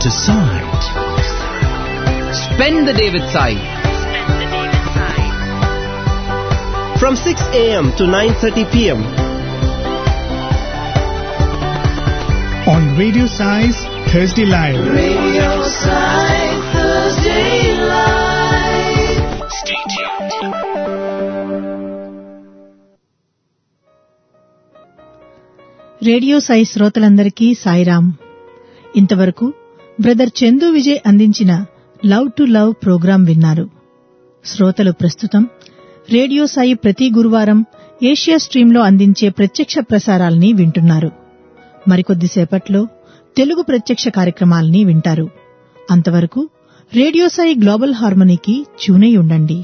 Decide. Spend the day with Sai. From 6 a.m. to 9.30 p.m. on Radio Size Thursday Live. Radio Side Thursday Live. Stay tuned. Radio Sai శ్రోతలందరికీ సాయిరాం ఇంతవరకు brother Chandu Vijay అందించిన love to love programme విన్నారు శ్రోతలు ప్రస్తుతం radio Sai ప్రతి గురువారం Asia స్ట్రీంలో అందించే ప్రత్యక్ష ప్రసారాల్ని వింటున్నారు మరికొద్దిసేపట్లో తెలుగు ప్రత్యక్ష కార్యక్రమాల్ని వింటారు అంతవరకు రేడియో సాయి గ్లోబల్ హార్మనీకి చూనై ఉండండి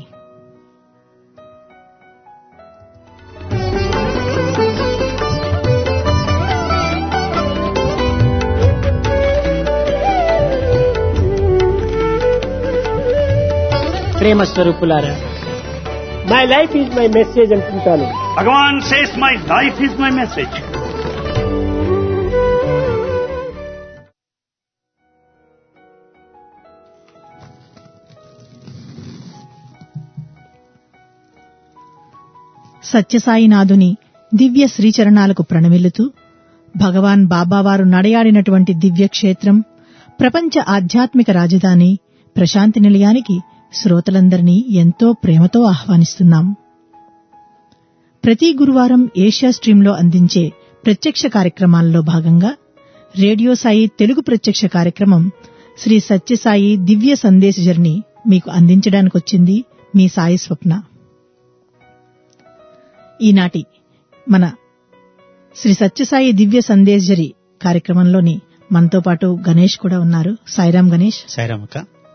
ప్రేమ స్వరూపులారా my life is my message అంటుంటాను Bhagavan says, My life is my message. సత్యసాయినాథుని దివ్య శ్రీచరణాలకు ప్రణమిల్లుతూ భగవాన్ బాబావారు నడయాడినటువంటి దివ్యక్షేత్రం ప్రపంచ ఆధ్యాత్మిక రాజధాని ప్రశాంతి నిలయానికి శ్రోతలందరినీ ఎంతో ప్రేమతో ఆహ్వానిస్తున్నాం ప్రతి గురువారం ఏషియా స్ట్రీంలో అందించే ప్రత్యక్ష కార్యక్రమాల్లో భాగంగా రేడియో సాయి తెలుగు ప్రత్యక్ష కార్యక్రమం శ్రీ సత్యసాయి దివ్య సందేశజరిని మీకు అందించడానికొచ్చింది మీ సాయి స్వప్న ఈనాటి మన శ్రీ సత్యసాయి దివ్య సందేశజరి కార్యక్రమంలోని మనతో పాటు గణేష్ కూడా ఉన్నారు సాయిరాం గణేష్ సాయిరామక్క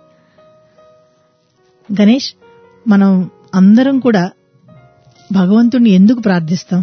గణేష్ మనం అందరం కూడా భగవంతుణ్ణి ఎందుకు ప్రార్థిస్తాం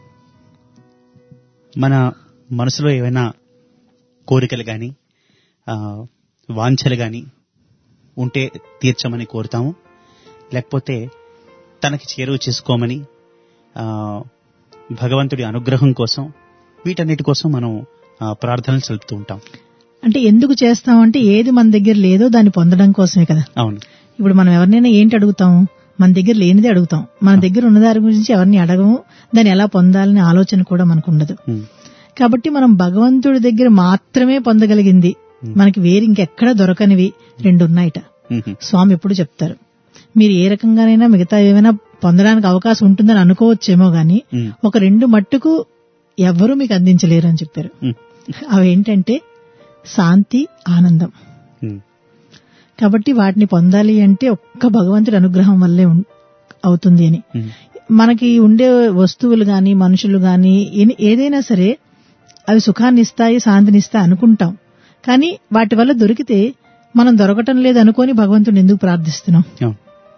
మన మనసులో ఏవైనా కోరికలు గాని ఆ, వాంఛలు గాని ఉంటే తీర్చమని కోరుతాము లేకపోతే తనకి చేరువ చేసుకోమని ఆ, భగవంతుడి అనుగ్రహం కోసం వీటన్నిటి కోసం మనం ఆ, ప్రార్థనలు సలుపుతూ ఉంటాం అంటే ఎందుకు చేస్తామంటే ఏది మన దగ్గర లేదో దాన్ని పొందడం కోసమే కదా అవును ఇప్పుడు మనం ఎవరినైనా ఏంటి అడుగుతాం మన దగ్గర లేనిదే అడుగుతాం మన దగ్గర ఉన్న దాని గురించి ఎవరిని అడగము దాన్ని ఎలా పొందాలనే ఆలోచన కూడా మనకు ఉండదు ఉమ్, కాబట్టి మనం భగవంతుడి దగ్గర మాత్రమే పొందగలిగింది మనకి వేరు ఇంకెక్కడ దొరకనివి రెండు ఉన్నాయిట ఉమ్, స్వామి ఎప్పుడు చెప్తారు మీరు ఏ రకంగానైనా మిగతా ఏమైనా పొందడానికి అవకాశం ఉంటుందని అనుకోవచ్చేమో గాని ఉమ్, ఒక రెండు మట్టుకు ఎవ్వరూ మీకు అందించలేరు అని చెప్పారు ఉమ్, అవేంటంటే శాంతి ఆనందం ఉమ్, కాబట్టి వాటిని పొందాలి అంటే ఒక్క భగవంతుడి అనుగ్రహం వల్లే ఉం- అవుతుంది అని ఉమ్, మనకి ఉండే వస్తువులు గాని మనుషులు గాని ఎని- ఏదైనా సరే అవి సుఖాన్ని ఇస్తాయి శాంతిని ఇస్తాయి అనుకుంటాం కానీ వాటి వల్ల దొరికితే మనం దొరకటం లేదు అనుకొని భగవంతుని ఎందుకు ప్రార్థిస్తున్నాం అవును.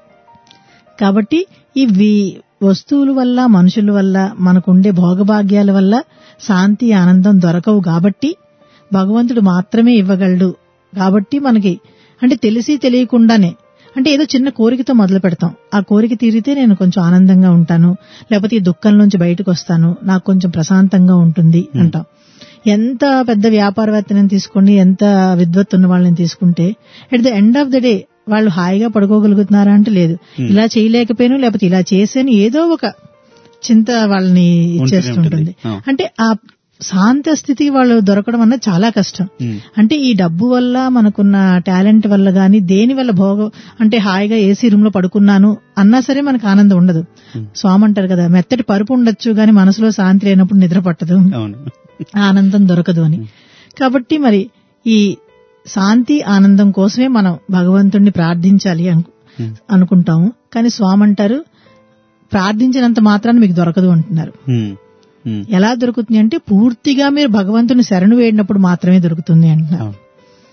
కాబట్టి ఈ వి- వస్తువుల వల్ల మనుషుల వల్ల మనకుండే భోగభాగ్యాల వల్ల శాంతి ఆనందం దొరకవు కాబట్టి భగవంతుడు మాత్రమే ఇవ్వగలడు కాబట్టి మనకి అంటే తెలిసి తెలియకుండానే అంటే ఏదో చిన్న కోరికతో మొదలు పెడతాం ఆ కోరిక తీరితే నేను కొంచెం ఆనందంగా ఉంటాను లేకపోతే ఈ దుఃఖం నుంచి బయటకు వస్తాను నాకు కొంచెం ప్రశాంతంగా ఉంటుంది అంటాం ఎంత పెద్ద వ్యాపారవేత్తని తీసుకోండి ఎంత విద్వత్ ఉన్న వాళ్ళని తీసుకుంటే at the end of the day వాళ్ళు హాయిగా పడుకోగలుగుతున్నారా అంటే లేదు ఇలా చేయలేకపోయాను లేకపోతే ఇలా చేసాను ఏదో ఒక చింత వాళ్ళని ఇచ్చేస్తుంటుంది ఉంటుంది. ఆ. అంటే ఆ శాంత స్థితికి వాళ్ళు దొరకడం అన్నది చాలా కష్టం ఉమ్, అంటే ఈ డబ్బు వల్ల మనకున్న టాలెంట్ వల్ల గాని దేని వల్ల భోగం అంటే హాయిగా ఏసీ రూమ్ లో పడుకున్నాను అన్నా సరే మనకు ఆనందం ఉండదు స్వామి అంటారు కదా మెత్తటి పరుపు ఉండొచ్చు గాని మనసులో శాంతి లేనప్పుడు నిద్ర పట్టదు అవును ఆనందం దొరకదు అని కాబట్టి మరి ఈ శాంతి ఆనందం కోసమే మనం భగవంతుణ్ణి ప్రార్థించాలి అను- ఉమ్, అనుకుంటాము కానీ స్వామి అంటారు ప్రార్థించినంత మాత్రాన్ని మీకు దొరకదు అంటున్నారు ఉమ్, ఉమ్, ఎలా దొరుకుతుంది అంటే పూర్తిగా మీరు భగవంతుని శరణు వేడినప్పుడు మాత్రమే దొరుకుతుంది అంటున్నారు అవును.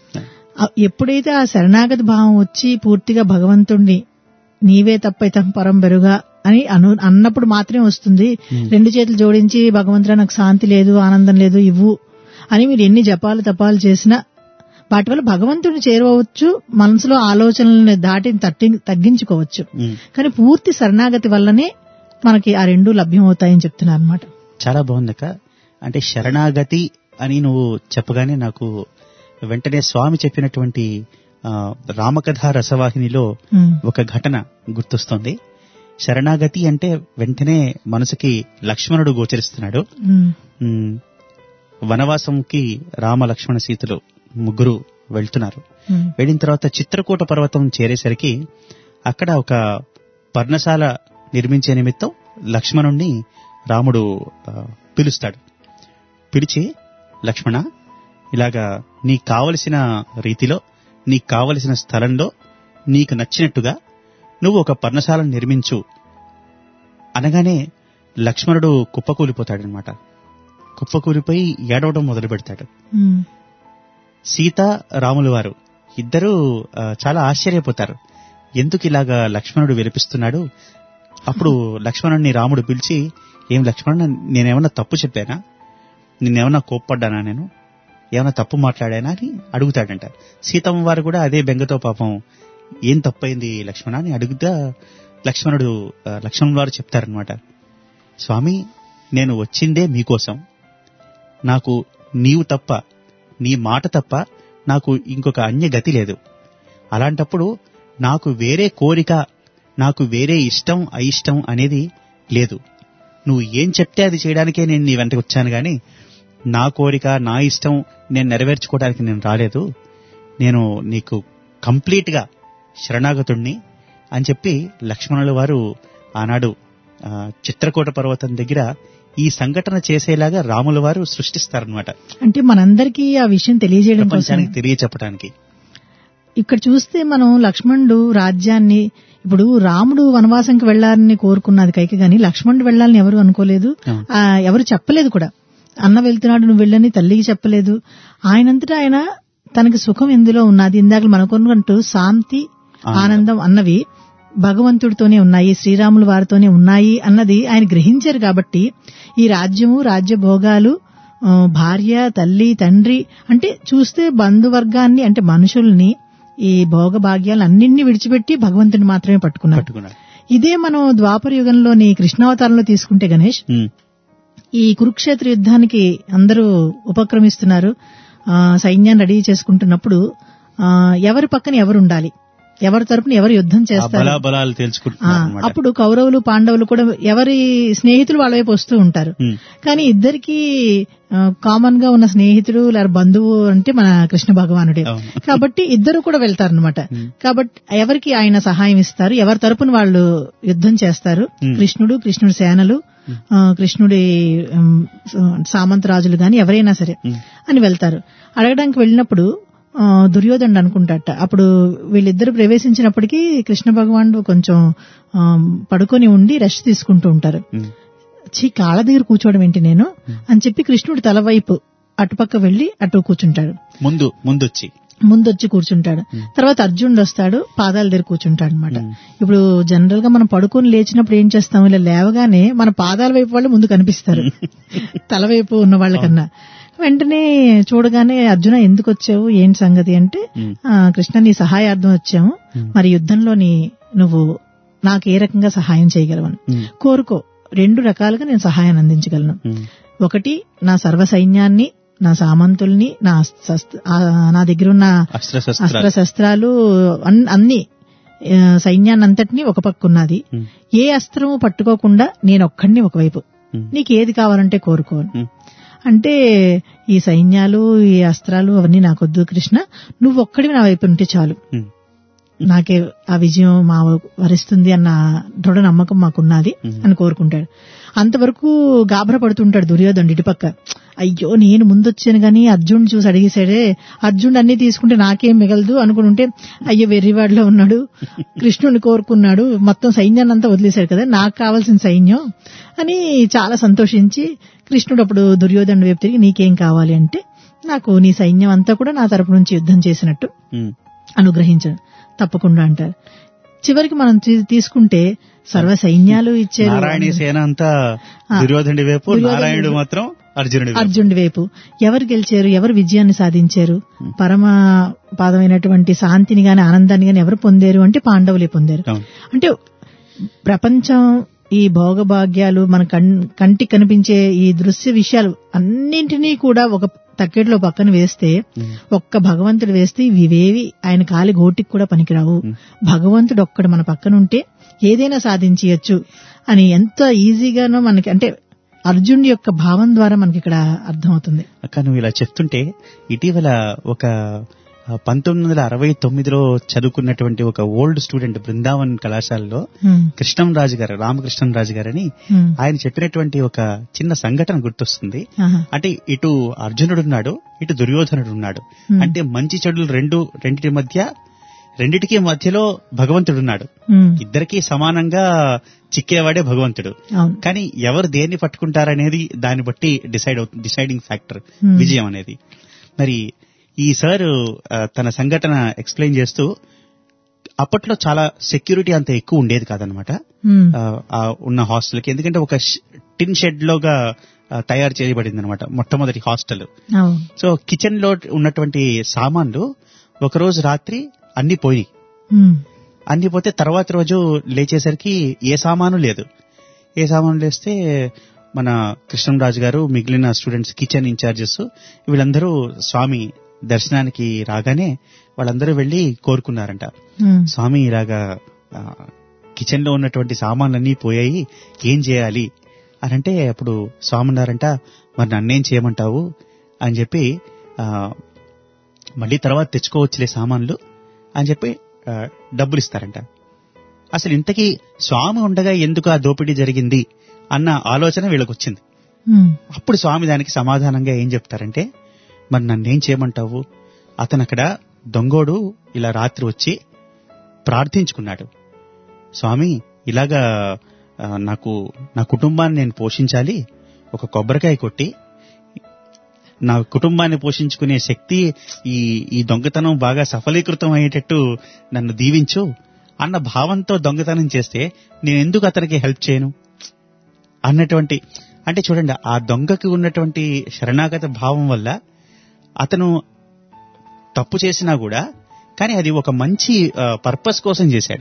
ఆ- ఎప్పుడైతే ఆ శరణాగతి భావం వచ్చి పూర్తిగా భగవంతుణ్ణి నీవే తప్పైతం పరం బెరుగా అని అను అన్నప్పుడు మాత్రమే వస్తుంది రెండు చేతులు జోడించి భగవంతుడా నాకు శాంతి లేదు ఆనందం లేదు ఇవ్వు అని మీరు ఎన్ని జపాలు తపాలు చేసినా వాటి వల్ల భగవంతుడిని చేరుకోవచ్చు మనసులో ఆలోచనల్ని దాటి తట్టి తగ్గించుకోవచ్చు ఉమ్. కానీ పూర్తి శరణాగతి వల్లనే మనకి ఆ రెండు లభ్యమవుతాయని చెప్తున్నారు అనమాట చాలా బాగుందక్క అంటే శరణాగతి అని నువ్వు చెప్పగానే నాకు వెంటనే స్వామి చెప్పినటువంటి ఆ, రామకథ రసవాహినిలో ఉమ్, ఒక ఘటన గుర్తొస్తోంది శరణాగతి అంటే వెంటనే మనసుకి లక్ష్మణుడు గోచరిస్తున్నాడు ఉమ్, ఉమ్, వనవాసంకి రామ లక్ష్మణ సీతలు ముగ్గురు వెళ్తున్నారు ఉమ్, వెళ్ళిన తర్వాత చిత్రకూట పర్వతం చేరేసరికి అక్కడ ఒక పర్ణశాల నిర్మించే నిమిత్తం లక్ష్మణుణ్ణి రాముడు ఆ, పిలుస్తాడు పిలిచి లక్ష్మణ ఇలాగా నీకు కావలసిన రీతిలో నీకు కావలసిన స్థలంలో నీకు నచ్చినట్టుగా నువ్వు ఒక పర్ణశాలను నిర్మించు అనగానే లక్ష్మణుడు కుప్పకూలిపోతాడనమాట కుప్పకూలిపోయి ఏడవడం మొదలు పెడతాడు ఉమ్, సీత రాములు వారు ఇద్దరూ ఆ, చాలా ఆశ్చర్యపోతారు ఎందుకు ఇలాగా లక్ష్మణుడు విలిపిస్తున్నాడు అప్పుడు లక్ష్మణుడిని రాముడు పిలిచి ఏం లక్ష్మణుడు నేనేమన్నా తప్పు చెప్పానా నిన్నేమన్నా కోప్పడ్డానా నేను ఏమన్నా తప్పు మాట్లాడానా అని అడుగుతాడంట సీతమ్మ వారు కూడా అదే బెంగతో పాపం ఏం తప్పైంది లక్ష్మణ అని అడుగుతా లక్ష్మణుడు ఆ, లక్ష్మణుడు వారు చెప్తారనమాట స్వామి నేను వచ్చిందే మీకోసం నాకు నీవు తప్ప నీ మాట తప్ప నాకు ఇంకొక అన్య గతి లేదు అలాంటప్పుడు నాకు వేరే కోరిక నాకు వేరే ఇష్టం అయిష్టం అనేది లేదు నువ్వు ఏం చెప్తే అది చేయడానికే నేను నీ వెంటకు వచ్చాను గాని నా కోరిక నా ఇష్టం నేను నెరవేర్చుకోవడానికి నేను రాలేదు నేను నీకు కంప్లీట్ గా శరణాగతుణ్ణి అని చెప్పి లక్ష్మణుల వారు ఆనాడు ఆ, చిత్రకూట పర్వతం దగ్గర ఈ సంఘటన చేసేలాగా రాముల వారు సృష్టిస్తారనమాట అంటే మనందరికీ ఆ విషయం తెలియజేయడం కోసం ప్రపంచానికి తెలియచెప్పడానికి ఇక్కడ చూస్తే మనం లక్ష్మణుడు రాజ్యాన్ని ఇప్పుడు రాముడు వనవాసంకి వెళ్లాలని కోరుకున్నది కైక గాని లక్ష్మణుడు వెళ్లాలని ఎవరు అనుకోలేదు అవును. ఆ, ఎవరు చెప్పలేదు కూడా అన్న వెళ్తున్నాడు నువ్వు వెళ్ళని తల్లికి చెప్పలేదు ఆయనంతటా ఆయన తనకి సుఖం ఎందులో ఉన్నది ఇందాక మనకొన్నట్టు శాంతి ఆనందం అన్నవి భగవంతుడితోనే ఉన్నాయి శ్రీరాముల వారితోనే ఉన్నాయి అన్నది ఆయన గ్రహించారు కాబట్టి ఈ రాజ్యము రాజ్య భోగాలు ఆ, భార్య తల్లి తండ్రి అంటే చూస్తే బంధువర్గాన్ని అంటే మనుషుల్ని ఈ భోగ భాగ్యాలు అన్నింటినీ విడిచిపెట్టి భగవంతుని మాత్రమే పట్టుకున్నారు పట్టుకున్నాడు ఇదే మనం ద్వాపర యుగంలోని కృష్ణావతారంలో తీసుకుంటే గణేష్ ఉమ్, ఈ కురుక్షేత్ర యుద్ధానికి అందరూ ఉపక్రమిస్తున్నారు ఆ, సైన్యాన్ని రెడీ చేసుకుంటున్నప్పుడు ఆ, ఎవరి పక్కన ఎవరు ఉండాలి ఎవరి తరపున ఎవరు యుద్ధం ఆ చేస్తారు బలాబలాలు ఆ, తెలుసుకుంటున్నారు అన్నమాట. అప్పుడు కౌరవులు పాండవులు కూడా ఎవరి స్నేహితులు వాళ్ళ వైపు వస్తూ ఉంటారు ఉమ్, కానీ ఇద్దరికి కామన్ గా ఉన్న స్నేహితుడు లేదా బంధువు అంటే మన కృష్ణ భగవానుడే అవును. కాబట్టి ఇద్దరు కూడా వెళ్తారనమాట Hmm. కాబట్టి ఎవరికి ఆయన సహాయం ఇస్తారు ఎవరి తరపున వాళ్ళు యుద్ధం చేస్తారు Hmm. కృష్ణుడు కృష్ణుడి సేనలు ఆ, కృష్ణుడి ఉమ్, సామంతరాజులు గాని ఎవరైనా సరే Hmm. అని వెళ్తారు అడగడానికి వెళ్ళినప్పుడు ఆ, దుర్యోధనుడు అనుకుంటాట అప్పుడు వీళ్ళిద్దరు ప్రవేశించినప్పటికీ కృష్ణ భగవానుడు కొంచెం ఆ, పడుకొని ఉండి రెస్ట్ తీసుకుంటూ ఉంటారు ఉమ్, చీ కాళ్ళ దగ్గర కూర్చోవడం ఏంటి నేను అని చెప్పి కృష్ణుడు తలవైపు అటుపక్క వెళ్లి అటు కూర్చుంటాడు ముందు ముందొచ్చి ముందొచ్చి కూర్చుంటాడు తర్వాత అర్జునుడు వస్తాడు పాదాల దగ్గర కూర్చుంటాడు అనమాట Hmm. ఇప్పుడు జనరల్ గా మనం పడుకొని లేచినప్పుడు ఏం చేస్తాం ఇలా లేవగానే మన పాదాల వైపు వాళ్ళు ముందు కనిపిస్తారు తల వైపు ఉన్న వాళ్ళకన్నా వెంటనే చూడగానే అర్జున ఎందుకు వచ్చావు ఏంటి సంగతి అంటే ఉమ్, ఆ, కృష్ణ నీ సహాయార్థం వచ్చాము మరి యుద్ధంలోని నువ్వు నాకు ఏ రకంగా సహాయం చేయగలవని ఉమ్, కోరుకో రెండు రకాలుగా నేను సహాయాన్ని అందించగలను ఉమ్, ఒకటి నా సర్వ సైన్యాన్ని నా సామంతుల్ని నా శస్త్ర- ఆ, నా దగ్గర ఉన్న అస్త్ర అస్త్రశస్త్రాలు శస్త్రాలు అన్- అన్ని ఆ, సైన్యాన్ని అంతటినీ ఒక పక్క ఉన్నది ఉమ్, ఏ అస్త్రము పట్టుకోకుండా నేను ఒక్కడిని ఒకవైపు ఉమ్, నీకు ఏది కావాలంటే కోరుకో ఉమ్, అంటే ఈ సైన్యాలు ఈ అస్త్రాలు అవన్నీ నాకొద్దు కృష్ణ నువ్వు ఒక్కడివి నా వైపు ఉంటే చాలు ఉమ్, నాకే ఆ విజయం మా వరిస్తుంది అన్న దృఢ నమ్మకం మాకున్నది Mhm. అని కోరుకుంటాడు అంతవరకు గాబరా పడుతుంటాడు దుర్యోధనుడు ఇటుపక్క అయ్యో నేను ముందొచ్చాను గాని అర్జున్ చూసి అడిగేశాడే అర్జున్ అన్ని తీసుకుంటే నాకేం మిగలదు అనుకుంటుంటే అయ్యో వెర్రివాడిలో ఉన్నాడు కృష్ణుని కోరుకున్నాడు మొత్తం సైన్యాన్ని అంతా వదిలేశాడు కదా నాకు కావాల్సిన సైన్యం అని చాలా సంతోషించి కృష్ణుడు అప్పుడు దుర్యోధనుడు వైపు తిరిగి నీకేం కావాలి అంటే నాకు నీ సైన్యం అంతా కూడా నా తరపు నుంచి యుద్ధం చేసినట్టు ఉమ్, అనుగ్రహించడం తప్పకుండా అంటారు చివరికి మనం తీ- తీసుకుంటే సర్వ సైన్యాలు ఇచ్చారు నారాయణీ సేన అంతా ఆ. దుర్యోధనుడి వైపు దుర్యోధనుడి నారాయణుడు మాత్రం అర్జునుడి వైపు అర్జునుడి వైపు ఎవరు గెలిచారు ఎవరు విజయాన్ని సాధించారు పరమ పాదమైనటువంటి శాంతిని గాని ఆనందాన్ని గాని ఎవరు పొందారు అంటే పాండవులే పొందారు అవును. అంటే ప్రపంచం ఈ భోగభాగ్యాలు మన కన్ కంటికి కనిపించే ఈ దృశ్య విషయాలు అన్నింటినీ కూడా ఒక తక్కెట్లో పక్కన వేస్తే ఒక్క భగవంతుడు వేస్తే ఇవేవి ఆయన కాలి గోటికి కూడా పనికిరావు భగవంతుడు ఒక్కడు మన పక్కన ఉంటే ఏదైనా సాధించవచ్చు అని ఎంత ఈజీగానో మనకి అంటే అర్జునుడి యొక్క భావం ద్వారా మనకి ఇక్కడ అర్థమవుతుంది అక్క నువ్వు ఇలా చెప్తుంటే ఇటీవల ఒక ఆ, పంతొమ్మిది వందల అరవై తొమ్మిదిలో చదువుకున్నటువంటి ఒక ఓల్డ్ స్టూడెంట్ బృందావన్ కళాశాలలో హ్మ్. కృష్ణంరాజు గారు రామకృష్ణంరాజు గారని హ్మ్. ఆయన చెప్పినటువంటి ఒక చిన్న సంఘటన గుర్తొస్తుంది ఆహా. అంటే ఇటు అర్జునుడు ఉన్నాడు ఇటు దుర్యోధనుడు ఉన్నాడు Hmm. అంటే మంచి చెడులు రెండు రెండిటి మధ్య రెండిటికి మధ్యలో భగవంతుడు ఉన్నాడు హ్మ్. ఇద్దరికి సమానంగా చిక్కేవాడే భగవంతుడు అవును కానీ ఎవరు దేన్ని పట్టుకుంటారనేది దాన్ని బట్టి డిసైడ్ అవుతుంది డిసైడింగ్ ఫ్యాక్టర్ Hmm. విజయం అనేది మరి ఈ సార్ తన సంఘటన ఎక్స్ప్లెయిన్ చేస్తూ అప్పట్లో చాలా సెక్యూరిటీ అంత ఎక్కువ ఉండేది కాదనమాట హ్మ్. ఆ, ఆ ఉన్న హాస్టల్కి ఎందుకంటే ఒక టిన్ షెడ్ లోగా ఆ, తయారు చేయబడింది అనమాట మొట్టమొదటి హాస్టల్ అవును సో కిచెన్ లో ఉన్నటువంటి సామాన్లు ఒక రోజు రాత్రి అన్ని పోయి హ్మ్. అన్ని పోతే తర్వాత రోజు లేచేసరికి ఏ సామాను లేదు ఏ సామాను లేస్తే మన కృష్ణంరాజు గారు మిగిలిన స్టూడెంట్స్ కిచెన్ ఇన్ఛార్జెస్ వీళ్ళందరూ స్వామి దర్శనానికి రాగానే వాళ్ళందరూ వెళ్లి కోరుకున్నారంట హ్మ్. స్వామి ఇలాగా కిచెన్ లో ఉన్నటువంటి సామాన్లన్నీ పోయాయి ఏం చేయాలి అని అంటే అప్పుడు స్వామి అన్నారంట మరి నన్నేం చేయమంటావు అని చెప్పి ఆ, మళ్ళీ తర్వాత తెచ్చుకోవచ్చులే సామాన్లు అని చెప్పి ఆ, డబ్బులు ఇస్తారంట అసలు ఇంతకీ స్వామి ఉండగా ఎందుకు ఆ దోపిడీ జరిగింది అన్న ఆలోచన వీళ్ళకి వచ్చింది హ్మ్. అప్పుడు స్వామి దానికి సమాధానంగా ఏం చెప్తారంటే మరి నన్నేం చేయమంటావు అతను అక్కడ దొంగోడు ఇలా రాత్రి వచ్చి ప్రార్థించుకున్నాడు స్వామి ఇలాగా ఆ, నాకు నా కుటుంబాన్ని నేను పోషించాలి ఒక కొబ్బరికాయ కొట్టి నా కుటుంబాన్ని పోషించుకునే శక్తి ఈ ఈ దొంగతనం బాగా సఫలీకృతం అయ్యేటట్టు నన్ను దీవించు అన్న భావంతో దొంగతనం చేస్తే నేను ఎందుకు అతనికి హెల్ప్ చేయను అన్నటువంటి అంటే చూడండి ఆ దొంగకి ఉన్నటువంటి శరణాగత భావం వల్ల అతను తప్పు చేసినా కూడా కానీ అది ఒక మంచి పర్పస్ కోసం చేశాడు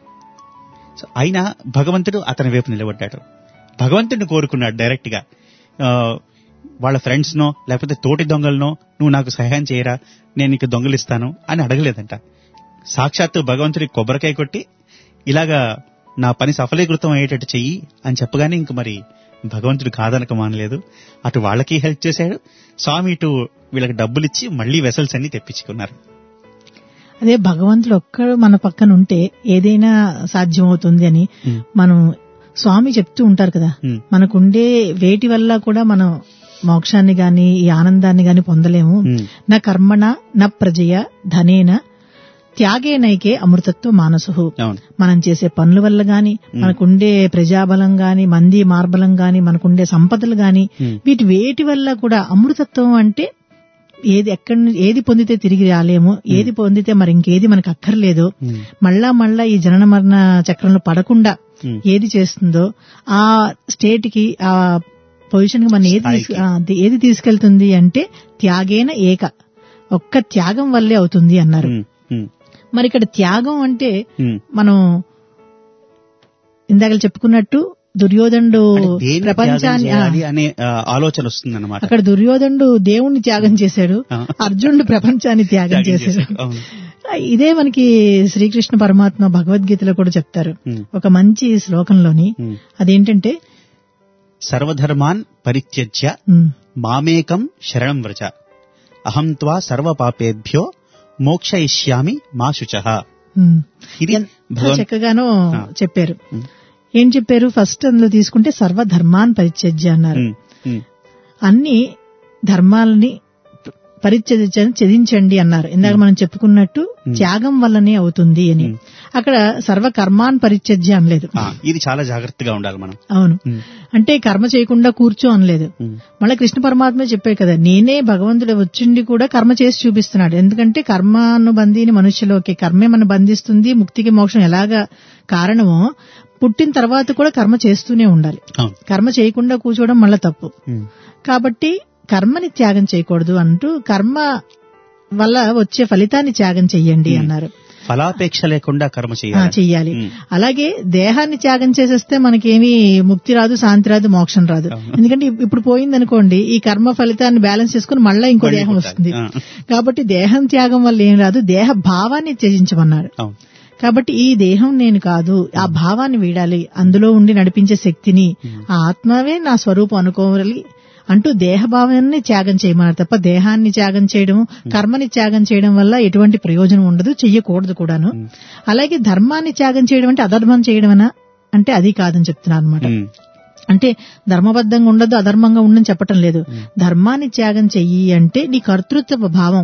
సో అయినా భగవంతుడు అతని వైపు నిలబడ్డాడు భగవంతుడిని కోరుకున్నాడు డైరెక్ట్ గా ఆ, వాళ్ళ ఫ్రెండ్స్ నో లేకపోతే తోటి దొంగలనో నువ్వు నాకు సహాయం చేయరా నేను నీకు దొంగలిస్తాను అని అడగలేదంట సాక్షాత్తు భగవంతుడికి కొబ్బరికాయ కొట్టి ఇలాగా నా పని సఫలీకృతం అయ్యేటట్టు చెయ్యి అని చెప్పగానే ఇంక మరి భగవంతుడు కాదనక మానలేదు అటు వాళ్ళకి హెల్ప్ చేశాడు స్వామి ఇటు వీళ్ళకి డబ్బులు ఇచ్చి మళ్ళీ వెసల్స్ అన్ని తెప్పించుకున్నారు అదే భగవంతుడు ఒక్కడు మన పక్కన ఉంటే ఏదైనా సాధ్యమవుతుంది అని Hmm. మనం స్వామి చెప్తూ ఉంటారు కదా Hmm. మనకుండే వేటి వల్ల కూడా మనం మోక్షాన్ని గాని ఈ ఆనందాన్ని గాని పొందలేము Hmm. నా కర్మణ నా ప్రజయ ధనేన త్యాగేనైకే అమృతత్వ మానసు అవును మనం చేసే పనుల వల్ల గాని మనకుండే ప్రజాబలం గాని మంది మార్బలం గాని మనకుండే సంపదలు గాని Hmm. వీటి వేటి వల్ల కూడా అమృతత్వం అంటే ఏది ఎక్కడి నుంచి- ఏది పొందితే తిరిగి రాలేము ఏది పొందితే మరి ఇంకేది మనకు అక్కర్లేదు Hmm. మళ్ళా మళ్ళా ఈ జనన మరణ చక్రంలో పడకుండా Hmm. ఏది చేస్తుందో ఆ స్టేట్ కి ఆ పొజిషన్ కి మనం ఏది తీసుకు- స్థాయికి. ఆ, అది ఏది తీసుకెళ్తుంది అంటే త్యాగేన ఏక ఒక్క త్యాగం వల్లే అవుతుంది అన్నారు Hmm. Hmm. మరి ఇక్కడ త్యాగం అంటే Hmm. మనం ఇందాక చెప్పుకున్నట్టు దుర్యోధనుడు అంటే దేన్ని ప్రపంచాన్ని త్యాగం ఆ, చేయాలి అనే ఆ, ఆలోచన వస్తుందన్నమాట అక్కడ దుర్యోధనుడు దేవుణ్ణి త్యాగం చేశాడు ఆ. అర్జునుడు ప్రపంచాన్ని త్యాగం త్యాగం చేశాడు చేశాడు. అవును. ఇదే మనకి శ్రీకృష్ణ పరమాత్మ భగవద్గీతలో కూడా చెప్తారు Hmm. ఒక మంచి శ్లోకంలోని Hmm. అదేంటంటే సర్వధర్మాన్ పరిత్యజ్య ఉమ్, మామేకం శరణం వ్రజ అహం త్వా సర్వ పాపేభ్యో మోక్షయిష్యామి మా శుచః ఉమ్. ఇది ఎంత భగవన్ చక్కగానో ఆ. చెప్పారు ఉమ్. ఏం చెప్పారు ఫస్ట్ అందులో తీసుకుంటే సర్వధర్మాన్ పరిత్యజ్య అన్నారు ఉమ్, ఉమ్, అన్ని ధర్మాలని పరిత్యజించండి త్యజించండి అన్నారు ఇందాక మనం చెప్పుకున్నట్టు త్యాగం వల్లనే అవుతుంది అని అక్కడ సర్వ కర్మాన్ పరిత్యజ్య అనలేదు ఆ, ఇది చాలా జాగ్రత్తగా ఉండాలి మనం అవును ఉమ్, అంటే కర్మ చేయకుండా కూర్చో అనలేదు ఉమ్, మళ్ళీ కృష్ణ పరమాత్మ చెప్పాడు కదా నేనే భగవంతుడు వచ్చిండి కూడా కర్మ చేసి చూపిస్తున్నాడు ఎందుకంటే కర్మాను బందీని మనుష్యలోకి కర్మే మన బంధిస్తుంది ముక్తికి మోక్షం ఎలాగా కారణమో పుట్టిన తర్వాత కూడా కర్మ చేస్తూనే ఉండాలి అవును. కర్మ చేయకుండా కూర్చోవడం మళ్ళా తప్పు ఉమ్, కాబట్టి కర్మని త్యాగం చేయకూడదు అంటూ కర్మ వల్ల వచ్చే ఫలితాన్ని త్యాగం చెయ్యండి అన్నారు ఫలాపేక్ష లేకుండా కర్మ ఆ, చేయాలి చెయ్యాలి ఉమ్. అలాగే దేహాన్ని త్యాగం చేసేస్తే మనకేమీ ముక్తి రాదు శాంతి రాదు మోక్షం రాదు ఎందుకంటే ఇప్- ఇప్పుడు పోయింది అనుకోండి ఈ కర్మ ఫలితాన్ని బ్యాలెన్స్ చేసుకుని మళ్ళీ ఇంకో మళ్ళీ దేహం పుట్టాలి. వస్తుంది ఆ. కాబట్టి దేహం త్యాగం వల్ల ఏం రాదు దేహ భావాన్ని త్యజించమన్నాడు అవును కాబట్టి ఈ దేహం నేను కాదు ఆ భావాన్ని వీడాలి అందులో ఉండి నడిపించే శక్తిని ఆ ఆత్మవే నా స్వరూపం అనుకోవాలి అంటూ దేహ భావాన్ని త్యాగం చేయమన్నారు తప్ప దేహాన్ని త్యాగం చేయడం కర్మని త్యాగం చేయడం వల్ల ఎటువంటి ప్రయోజనం ఉండదు చెయ్యకూడదు కూడాను అలాగే ధర్మాన్ని త్యాగం చేయడం అంటే అధర్మం చేయడమనా అంటే అది కాదని చెప్తున్నారు అనమాట ఉమ్. అంటే ధర్మబద్ధంగా ఉండదు అధర్మంగా ఉండని చెప్పటం లేదు ధర్మాన్ని త్యాగం చెయ్యి అంటే నీ కర్తృత్వ భావం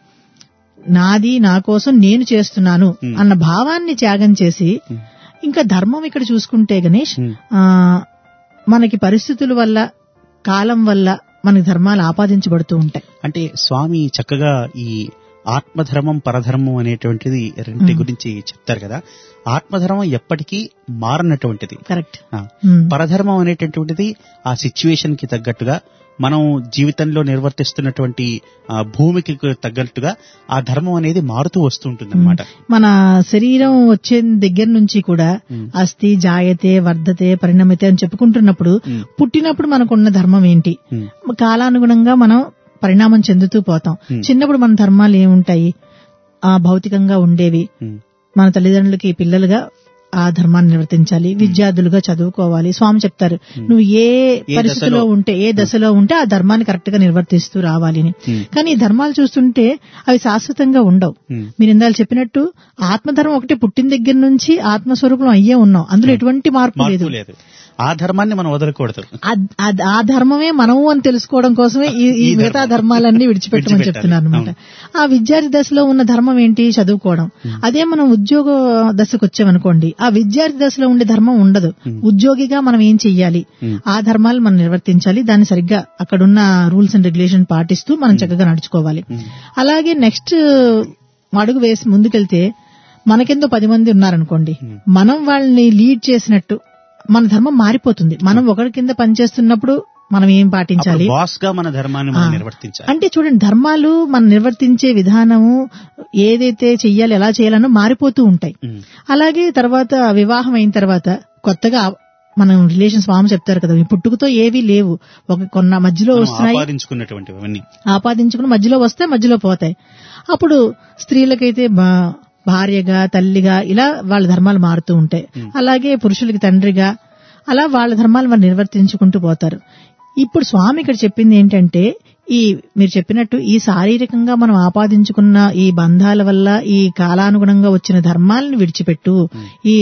నాది నా కోసం నేను చేస్తున్నాను అన్న భావాన్ని త్యాగం చేసి ఇంకా ధర్మం ఇక్కడ చూసుకుంటే గణేష్ ఆ మనకి పరిస్థితుల వల్ల కాలం వల్ల మనకి ధర్మాలు ఆపాదించబడుతూ ఉంటాయి అంటే స్వామి చక్కగా ఈ ఆత్మధర్మం పరధర్మం అనేటువంటిది రెండింటి గురించి చెప్తారు కదా ఆత్మధర్మం ఎప్పటికీ మారనటువంటిది కరెక్ట్ ఆ, పరధర్మం అనేటటువంటిది ఆ సిచ్యువేషన్ కి తగ్గట్టుగా మనం జీవితంలో నిర్వర్తిస్తున్నటువంటి ఆ భూమికి తగ్గట్టుగా ఆ ధర్మం అనేది మారుతూ వస్తూ ఉంటుంది అనమాట మన శరీరం వచ్చే దగ్గర నుంచి కూడా అస్థి జాయతే వర్ధతే పరిణమితే అని చెప్పుకుంటున్నప్పుడు పుట్టినప్పుడు మనకున్న ధర్మం ఏంటి కాలానుగుణంగా మనం పరిణామం చెందుతూ పోతాం చిన్నప్పుడు మన ధర్మాలు ఏముంటాయి ఆ భౌతికంగా ఉండేవి మన తల్లిదండ్రులకి పిల్లలుగా ఆ ధర్మాన్ని నిర్వర్తించాలి విద్యార్థులుగా చదువుకోవాలి స్వామి చెప్తారు నువ్వు ఏ పరిస్థితిలో దశలో- ఉంటే ఏ దశలో ఉంటే ఆ ధర్మాన్ని కరెక్ట్ గా నిర్వర్తిస్తూ రావాలి అని కానీ ఈ ధర్మాలు చూస్తుంటే అవి శాశ్వతంగా ఉండవు మీరు ఇందాక చెప్పినట్టు ఆత్మధర్మం ఒకటి పుట్టిన దగ్గర నుంచి ఆత్మస్వరూపం అయ్యే ఉన్నాం అందులో ఎటువంటి మార్పు లేదు మార్పు లేదు ఆ ధర్మాన్ని మనం వదలకూడదు ఆ- ఆ- ఆ ధర్మమే మనము అని తెలుసుకోవడం కోసమే ఈ ఈ ఈ మిగతా ధర్మం. ధర్మాలన్నీ విడిచిపెట్టమని విడిచిపెట్టాలి. చెప్తున్నారు అనమాట ఆ విద్యార్థి దశలో ఉన్న ధర్మం ఏంటి చదువుకోవడం అదే మనం ఉద్యోగ దశకు వచ్చామనుకోండి ఆ విద్యార్థి దశలో ఉండే ధర్మం ఉండదు ఉద్యోగిగా మనం ఏం చెయ్యాలి ఆ ధర్మాలు మనం నిర్వర్తించాలి దాన్ని సరిగ్గా అక్కడున్న రూల్స్ అండ్ రెగ్యులేషన్ పాటిస్తూ మనం చక్కగా నడుచుకోవాలి అలాగే నెక్స్ట్ అడుగు వేసి ముందుకెళ్తే మనకెందో పది మంది ఉన్నారనుకోండి మనం వాళ్ళని లీడ్ చేసినట్టు మన ధర్మం మారిపోతుంది మనం ఒకరి కింద పనిచేస్తున్నప్పుడు మనం ఏం పాటించాలి బాస్ గా మన ధర్మాన్ని మనం ఆ. నిర్వర్తించాలి అంటే చూడండి ధర్మాలు మనం నిర్వర్తించే విధానము ఏదైతే చెయ్యాలి ఎలా చేయాలనో మారిపోతూ ఉంటాయి ఉమ్. అలాగే తర్వాత వివాహం అయిన తర్వాత కొత్తగా మనం రిలేషన్స్ స్వామి చెప్తారు కదా ఈ పుట్టుకతో ఏవీ లేవు ఒక కొన్న మధ్యలో మనం వస్తున్నాయి ఆపాదించుకున్నటువంటివన్నీ ఆపాదించుకుని మధ్యలో వస్తే మధ్యలో పోతాయి అప్పుడు స్త్రీలకైతే బా- భార్యగా తల్లిగా ఇలా వాళ్ళ ధర్మాలు మారుతూ ఉంటాయి అలాగే పురుషులకి తండ్రిగా అలా వాళ్ళ ధర్మాలు వారు నిర్వర్తించుకుంటూ పోతారు ఇప్పుడు స్వామి ఇక్కడ చెప్పింది ఏంటంటే ఈ మీరు చెప్పినట్టు ఈ శారీరకంగా మనం ఆపాదించుకున్న ఈ బంధాల వల్ల ఈ కాలానుగుణంగా వచ్చిన ధర్మాలను విడిచిపెట్టు ఈ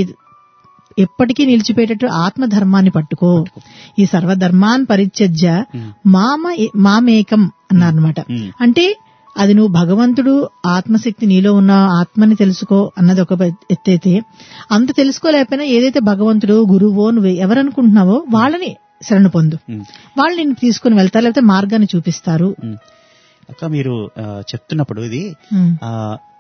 ఎప్పటికీ నిలిచిపోయేటట్టు ఆత్మధర్మాన్ని పట్టుకో ఈ సర్వధర్మాన్ పరిత్యజ్య మామ మామేకం అన్నారనమాట అంటే అది నువ్వు భగవంతుడు ఆత్మశక్తి నీలో ఉన్న ఆత్మని తెలుసుకో అన్నది ఒక ఎత్తైతే అంత తెలుసుకోలేకపోయినా ఏదైతే భగవంతుడు గురువో నువ్వు ఎవరనుకుంటున్నావో వాళ్ళని శరణు పొందు వాళ్ళు నిన్ను తీసుకుని వెళ్తారు లేకపోతే మార్గాన్ని చూపిస్తారు అక్క మీరు ఆ, చెప్తున్నప్పుడు ఇది ఉమ్, ఆ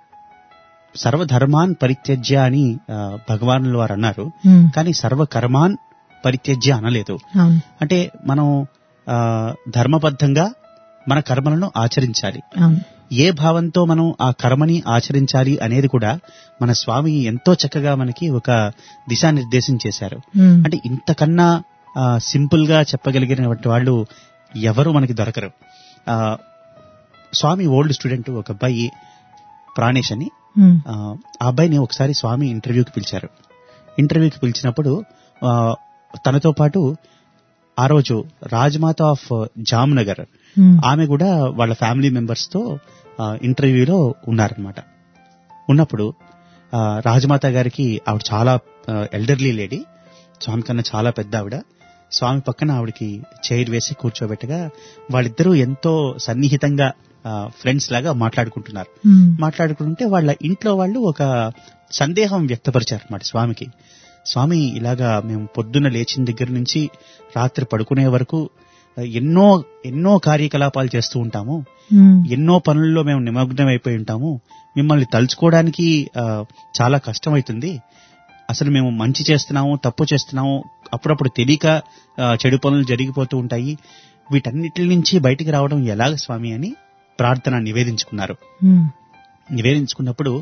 సర్వధర్మాన్ పరిత్యజ్య అని ఆ, భగవానుల వారు అన్నారు ఉమ్, కానీ సర్వకర్మాన్ పరిత్యజ్య అనలేదు అవును అంటే మనం ఆ, ధర్మబద్ధంగా మన కర్మలను ఆచరించాలి అవును ఏ భావంతో మనం ఆ కర్మని ఆచరించాలి అనేది కూడా మన స్వామి ఎంతో చక్కగా మనకి ఒక దిశానిర్దేశం చేశారు ఉమ్, అంటే ఇంతకన్నా సింపుల్ గా చెప్పగలిగినటువంటి వాళ్ళు ఎవరు మనకి దొరకరు ఆ, స్వామి ఓల్డ్ స్టూడెంట్ ఒక అబ్బాయి ప్రాణేష్ అని ఉమ్, ఆ ఆ అబ్బాయిని ఒకసారి స్వామి ఇంటర్వ్యూకి పిలిచారు ఇంటర్వ్యూకి పిలిచినప్పుడు ఆ, తనతో పాటు ఆ రోజు రాజ్మాత ఆఫ్ జామ్నగర్ ఉమ్, ఆమె కూడా వాళ్ళ ఫ్యామిలీ మెంబర్స్ తో ఆ, ఇంటర్వ్యూలో ఉన్నారనమాట ఉన్నప్పుడు ఆ, రాజమాత గారికి ఆవిడ చాలా ఎల్డర్లీ లేడీ స్వామి కన్నా చాలా పెద్ద ఆవిడ స్వామి పక్కన ఆవిడకి చైర్ వేసి కూర్చోబెట్టగా వాళ్ళిద్దరూ ఎంతో సన్నిహితంగా ఫ్రెండ్స్ లాగా మాట్లాడుకుంటున్నారు ఉమ్, మాట్లాడుకుంటుంటే వాళ్ళ ఇంట్లో వాళ్ళు ఒక సందేహం వ్యక్తపరిచారు అన్నమాట స్వామికి స్వామి ఇలాగా మేము పొద్దున్న లేచిన దగ్గర నుంచి రాత్రి పడుకునే వరకు ఆ, ఎన్నో ఎన్నో కార్యకలాపాలు చేస్తూ ఉంటాము ఉమ్, ఎన్నో పనుల్లో మేము నిమగ్నం అయిపోయి ఉంటాము మిమ్మల్ని తలుచుకోవడానికి ఆ, చాలా కష్టమవుతుంది అసలు మేము మంచి చేస్తున్నాము తప్పు చేస్తున్నాము అప్పుడప్పుడు తెలియక ఆ, చెడు పనులు జరిగిపోతూ ఉంటాయి వీటన్నిటి నుంచి బయటికి రావడం ఎలాగ స్వామి అని ప్రార్థన నివేదించుకున్నారు ఉమ్, నివేదించుకున్నప్పుడు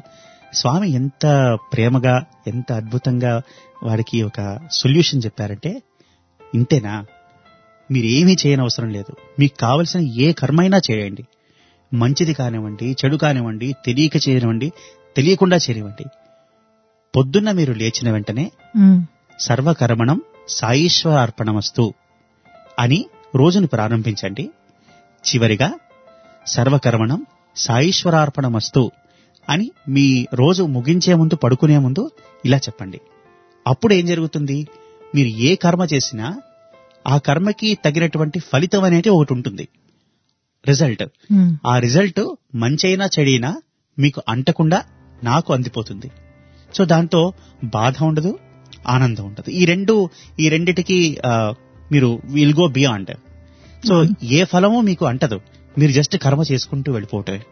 స్వామి ఎంత ప్రేమగా ఎంత అద్భుతంగా వాడికి ఒక సొల్యూషన్ చెప్పారంటే ఇంతేనా మీరు ఏమీ చేయని అవసరం లేదు మీకు కావలసిన ఏ కర్మైనా చేయండి మంచిది కానివ్వండి చెడు కానివ్వండి తెలియక చేయనివ్వండి తెలియకుండా చేయనివ్వండి పొద్దున్న మీరు లేచిన వెంటనే ఉమ్, సర్వకర్మణం సాయిశ్వర అర్పణమస్తు అని రోజును ప్రారంభించండి చివరిగా సర్వకర్మణం సాయిశ్వరార్పణమస్తు అని మీ రోజు ముగించే ముందు పడుకునే ముందు ఇలా చెప్పండి అప్పుడు ఏం జరుగుతుంది మీరు ఏ కర్మ చేసినా ఆ కర్మకి తగినటువంటి ఫలితం అనేది ఒకటి ఉంటుంది రిజల్ట్ ఉమ్. ఆ రిజల్ట్ మంచైనా చెడైనా మీకు అంటకుండా నాకు అందిపోతుంది సో దాంతో బాధ ఉండదు ఆనందం ఉండదు ఈ రెండు ఈ రెండిటికి ఆ, మీరు విల్ గో బియాండ్ సో ఏ ఫలము మీకు అంటదు మీరు జస్ట్ కర్మ చేసుకుంటూ వెళ్ళిపోవటమే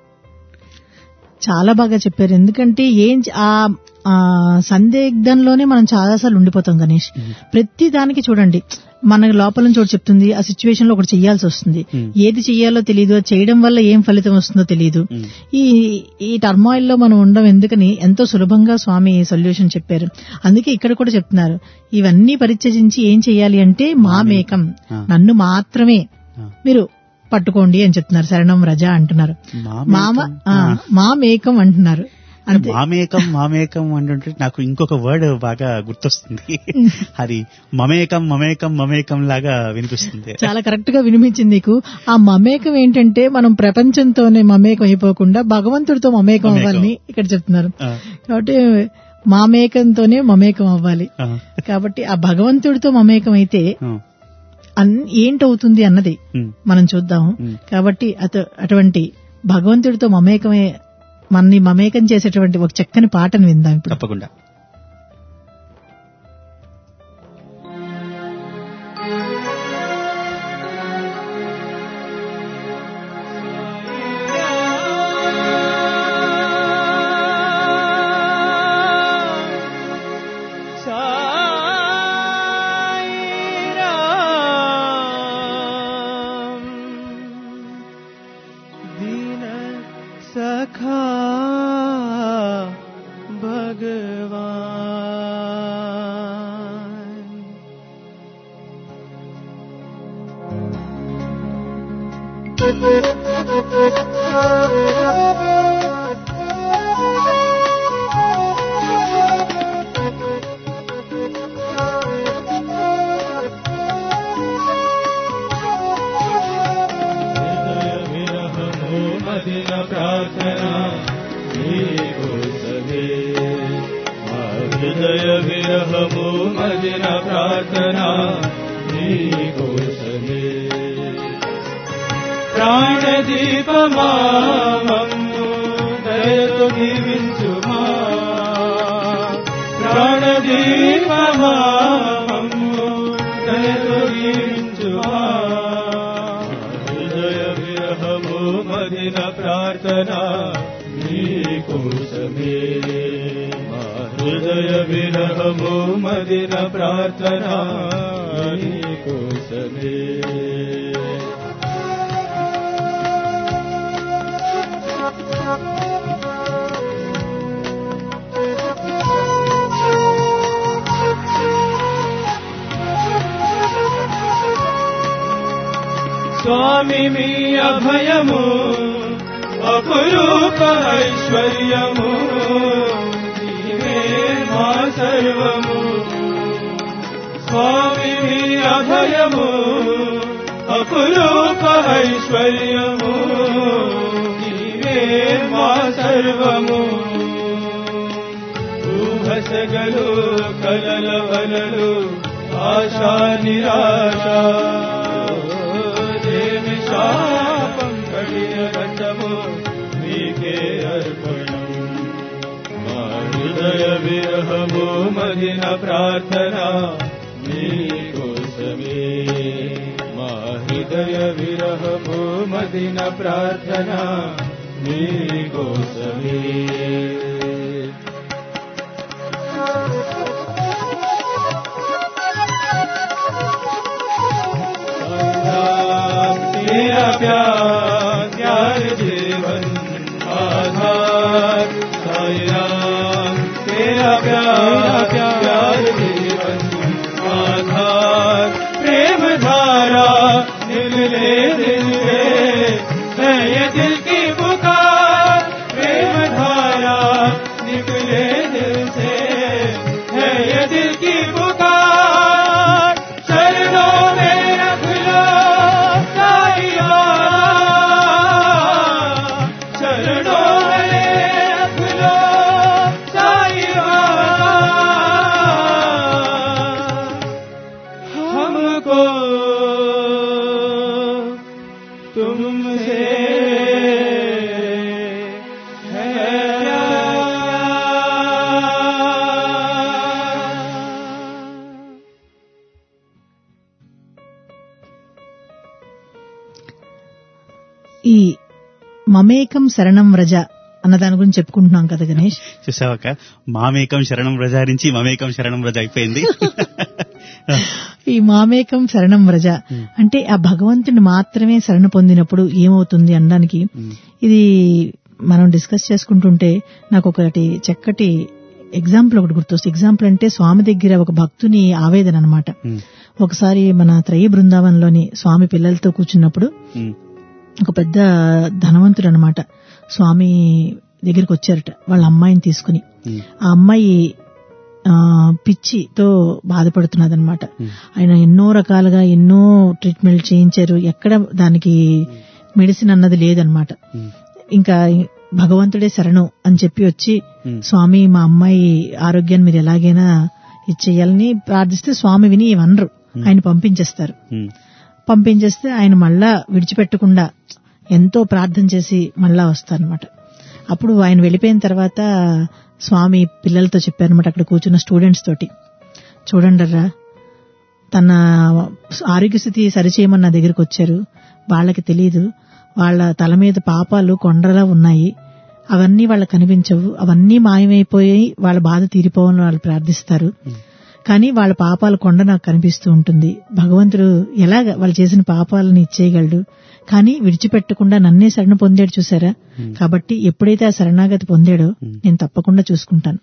చాలా బాగా చెప్పారు ఎందుకంటే ఏం చ- ఆ ఆ సందిగ్ధంలోనే మనం చాలాసార్లు ఉండిపోతాం గణేష్ ప్రతి దానికి చూడండి మన లోపల నుంచి ఒకటి చెప్తుంది ఆ సిచ్యువేషన్ లో ఒకటి చేయాల్సి వస్తుంది Hmm. ఏది చెయ్యాలో తెలియదు అది చేయడం వల్ల ఏం ఫలితం వస్తుందో తెలియదు Hmm. ఈ ఈ టర్మాయిల్ లో మనం ఉండడం ఎందుకని ఎంతో సులభంగా స్వామి సొల్యూషన్ చెప్పారు అందుకే ఇక్కడ కూడా చెప్తున్నారు ఇవన్నీ పరిత్యజించి ఏం చెయ్యాలి అంటే మామేకం Ah. నన్ను మాత్రమే Ah. మీరు పట్టుకోండి అని చెప్తున్నారు శరణం రజ అంటున్నారు మామేకం. మామ ఆ, Ah. మామేకం అంటున్నారు అంతే మామేకం మామేకం అంటుంటే నాకు ఇంకొక వర్డ్ బాగా గుర్తొస్తుంది అది మమేకం మమేకం మమేకం లాగా వినిపిస్తుంది చాలా కరెక్ట్ గా వినిపించింది నీకు ఆ మమేకం ఏంటంటే మనం ప్రపంచంతోనే మమేకం అయిపోకుండా భగవంతుడితో మమేకం మమేకం. అవ్వాలని ఇక్కడ చెప్తున్నారు ఆ, కాబట్టి మామేకంతోనే మమేకం అవ్వాలి ఆ, కాబట్టి ఆ భగవంతుడితో మమేకం అయితే ఆ, అన్- ఏంటవుతుంది అన్నది ఉమ్, మనం చూద్దాం ఉమ్. కాబట్టి అత అటువంటి భగవంతుడితో మమేకమే మనని మమేకం చేసేటువంటి ఒక చక్కని పాటను విందాం ఇప్పుడు తప్పకుండా दीन सखा भगवान మదిన ప్రార్థన నీకోసమే మా హృదయ విరహము మదిన ప్రార్థన నీకోసమే ప్రాణదీపమా మమ్ము దయతో దీవించుమా ప్రాణదీపమా మమ్ము దయతో దీవించుమా హృదయ విరహము మదిన ప్రార్థన నీకోసమే మా హృదయ విరహము మదిన ప్రార్థన నీకోసమే స్వామి మీ అభయము అపురూప ఐశ్వర్యము నీవే మా సర్వము స్వామి మీ అభయము అపురూప ఐశ్వర్యము నీవే మా సర్వము ఊహసగలు కలల వలలు ఆశా నిరాశ దేవి శాపం కఠిన ఘటము మీకే అర్పణం మా హృదయ విరహము మదిన ప్రార్థన మీకోసమే మా హృదయ విరహము మదిన ప్రార్థన మీకోసమే तेरा प्यार प्यार जीवन आधार साई राम ఈ మమేకం శరణం వ్రజ అన్న దాని గురించి చెప్పుకుంటున్నాం కదా గణేష్ చూసావక్క మామేకం శరణం వ్రజ నుంచి మమేకం శరణం వ్రజ అయిపోయింది ఈ మామేకం శరణం వ్రజ అంటే ఆ భగవంతుని మాత్రమే శరణ పొందినప్పుడు ఏమవుతుంది అనడానికి ఇది మనం డిస్కస్ చేసుకుంటుంటే నాకు ఒకటి చక్కటి ఎగ్జాంపుల్ ఒకటి గుర్తొస్తుంది ఎగ్జాంపుల్ అంటే స్వామి దగ్గర ఒక భక్తుని ఆవేదన అనమాట ఉమ్, ఒకసారి మన త్రయ బృందావనంలోని స్వామి పిల్లలతో కూర్చున్నప్పుడు ఉమ్, ఒక పెద్ద ధనవంతుడు అనమాట స్వామి దగ్గరికి వచ్చారట వాళ్ళ అమ్మాయిని తీసుకుని ఉమ్, ఆ అమ్మాయి ఆ, పిచ్చితో బాధపడుతున్నదన్నమాట ఆయన ఎన్నో రకాలుగా ఎన్నో ట్రీట్మెంట్ చేయించారు ఎక్కడ దానికి మెడిసిన్ అన్నది లేదనమాట ఉమ్, ఇంకా భగవంతుడే శరణు అని చెప్పి వచ్చి ఉమ్. స్వామి మా అమ్మాయి ఆరోగ్యాన్ని మీరు ఎలాగైనా ఇచ్చేయాలని ప్రార్థిస్తే స్వామి విని ఇవనరు ఆయన పంపించేస్తారు ఉమ్, పంపించేస్తే ఆయన మళ్ళా విడిచిపెట్టకుండా ఎంతో ప్రార్థన చేసి మళ్ళా వస్తారనమాట అప్పుడు ఆయన వెళ్ళిపోయిన తర్వాత స్వామి పిల్లలతో చెప్పారనమాట అక్కడ కూర్చున్న స్టూడెంట్స్ తోటి చూడండిరా తన ఆరోగ్య స్థితి సరిచేయమని నా దగ్గరికి వచ్చారు వాళ్ళకి తెలియదు వాళ్ళ తల మీద పాపాలు కొండలా ఉన్నాయి అవన్నీ వాళ్ళకి కనిపించవు అవన్నీ మాయమైపోయి వాళ్ళ బాధ తీరిపోవాలని వాళ్ళు ప్రార్థిస్తారు కానీ వాళ్ళ పాపాల కొండ నాకు కనిపిస్తూ ఉంటుంది భగవంతుడు ఎలాగ వాళ్ళు చేసిన పాపాలను ఇచ్చేయగలడు కానీ విడిచిపెట్టకుండా నన్నే శరణ పొందాడు చూసారా కాబట్టి ఎప్పుడైతే ఆ శరణాగతి పొందాడో నేను తప్పకుండా చూసుకుంటాను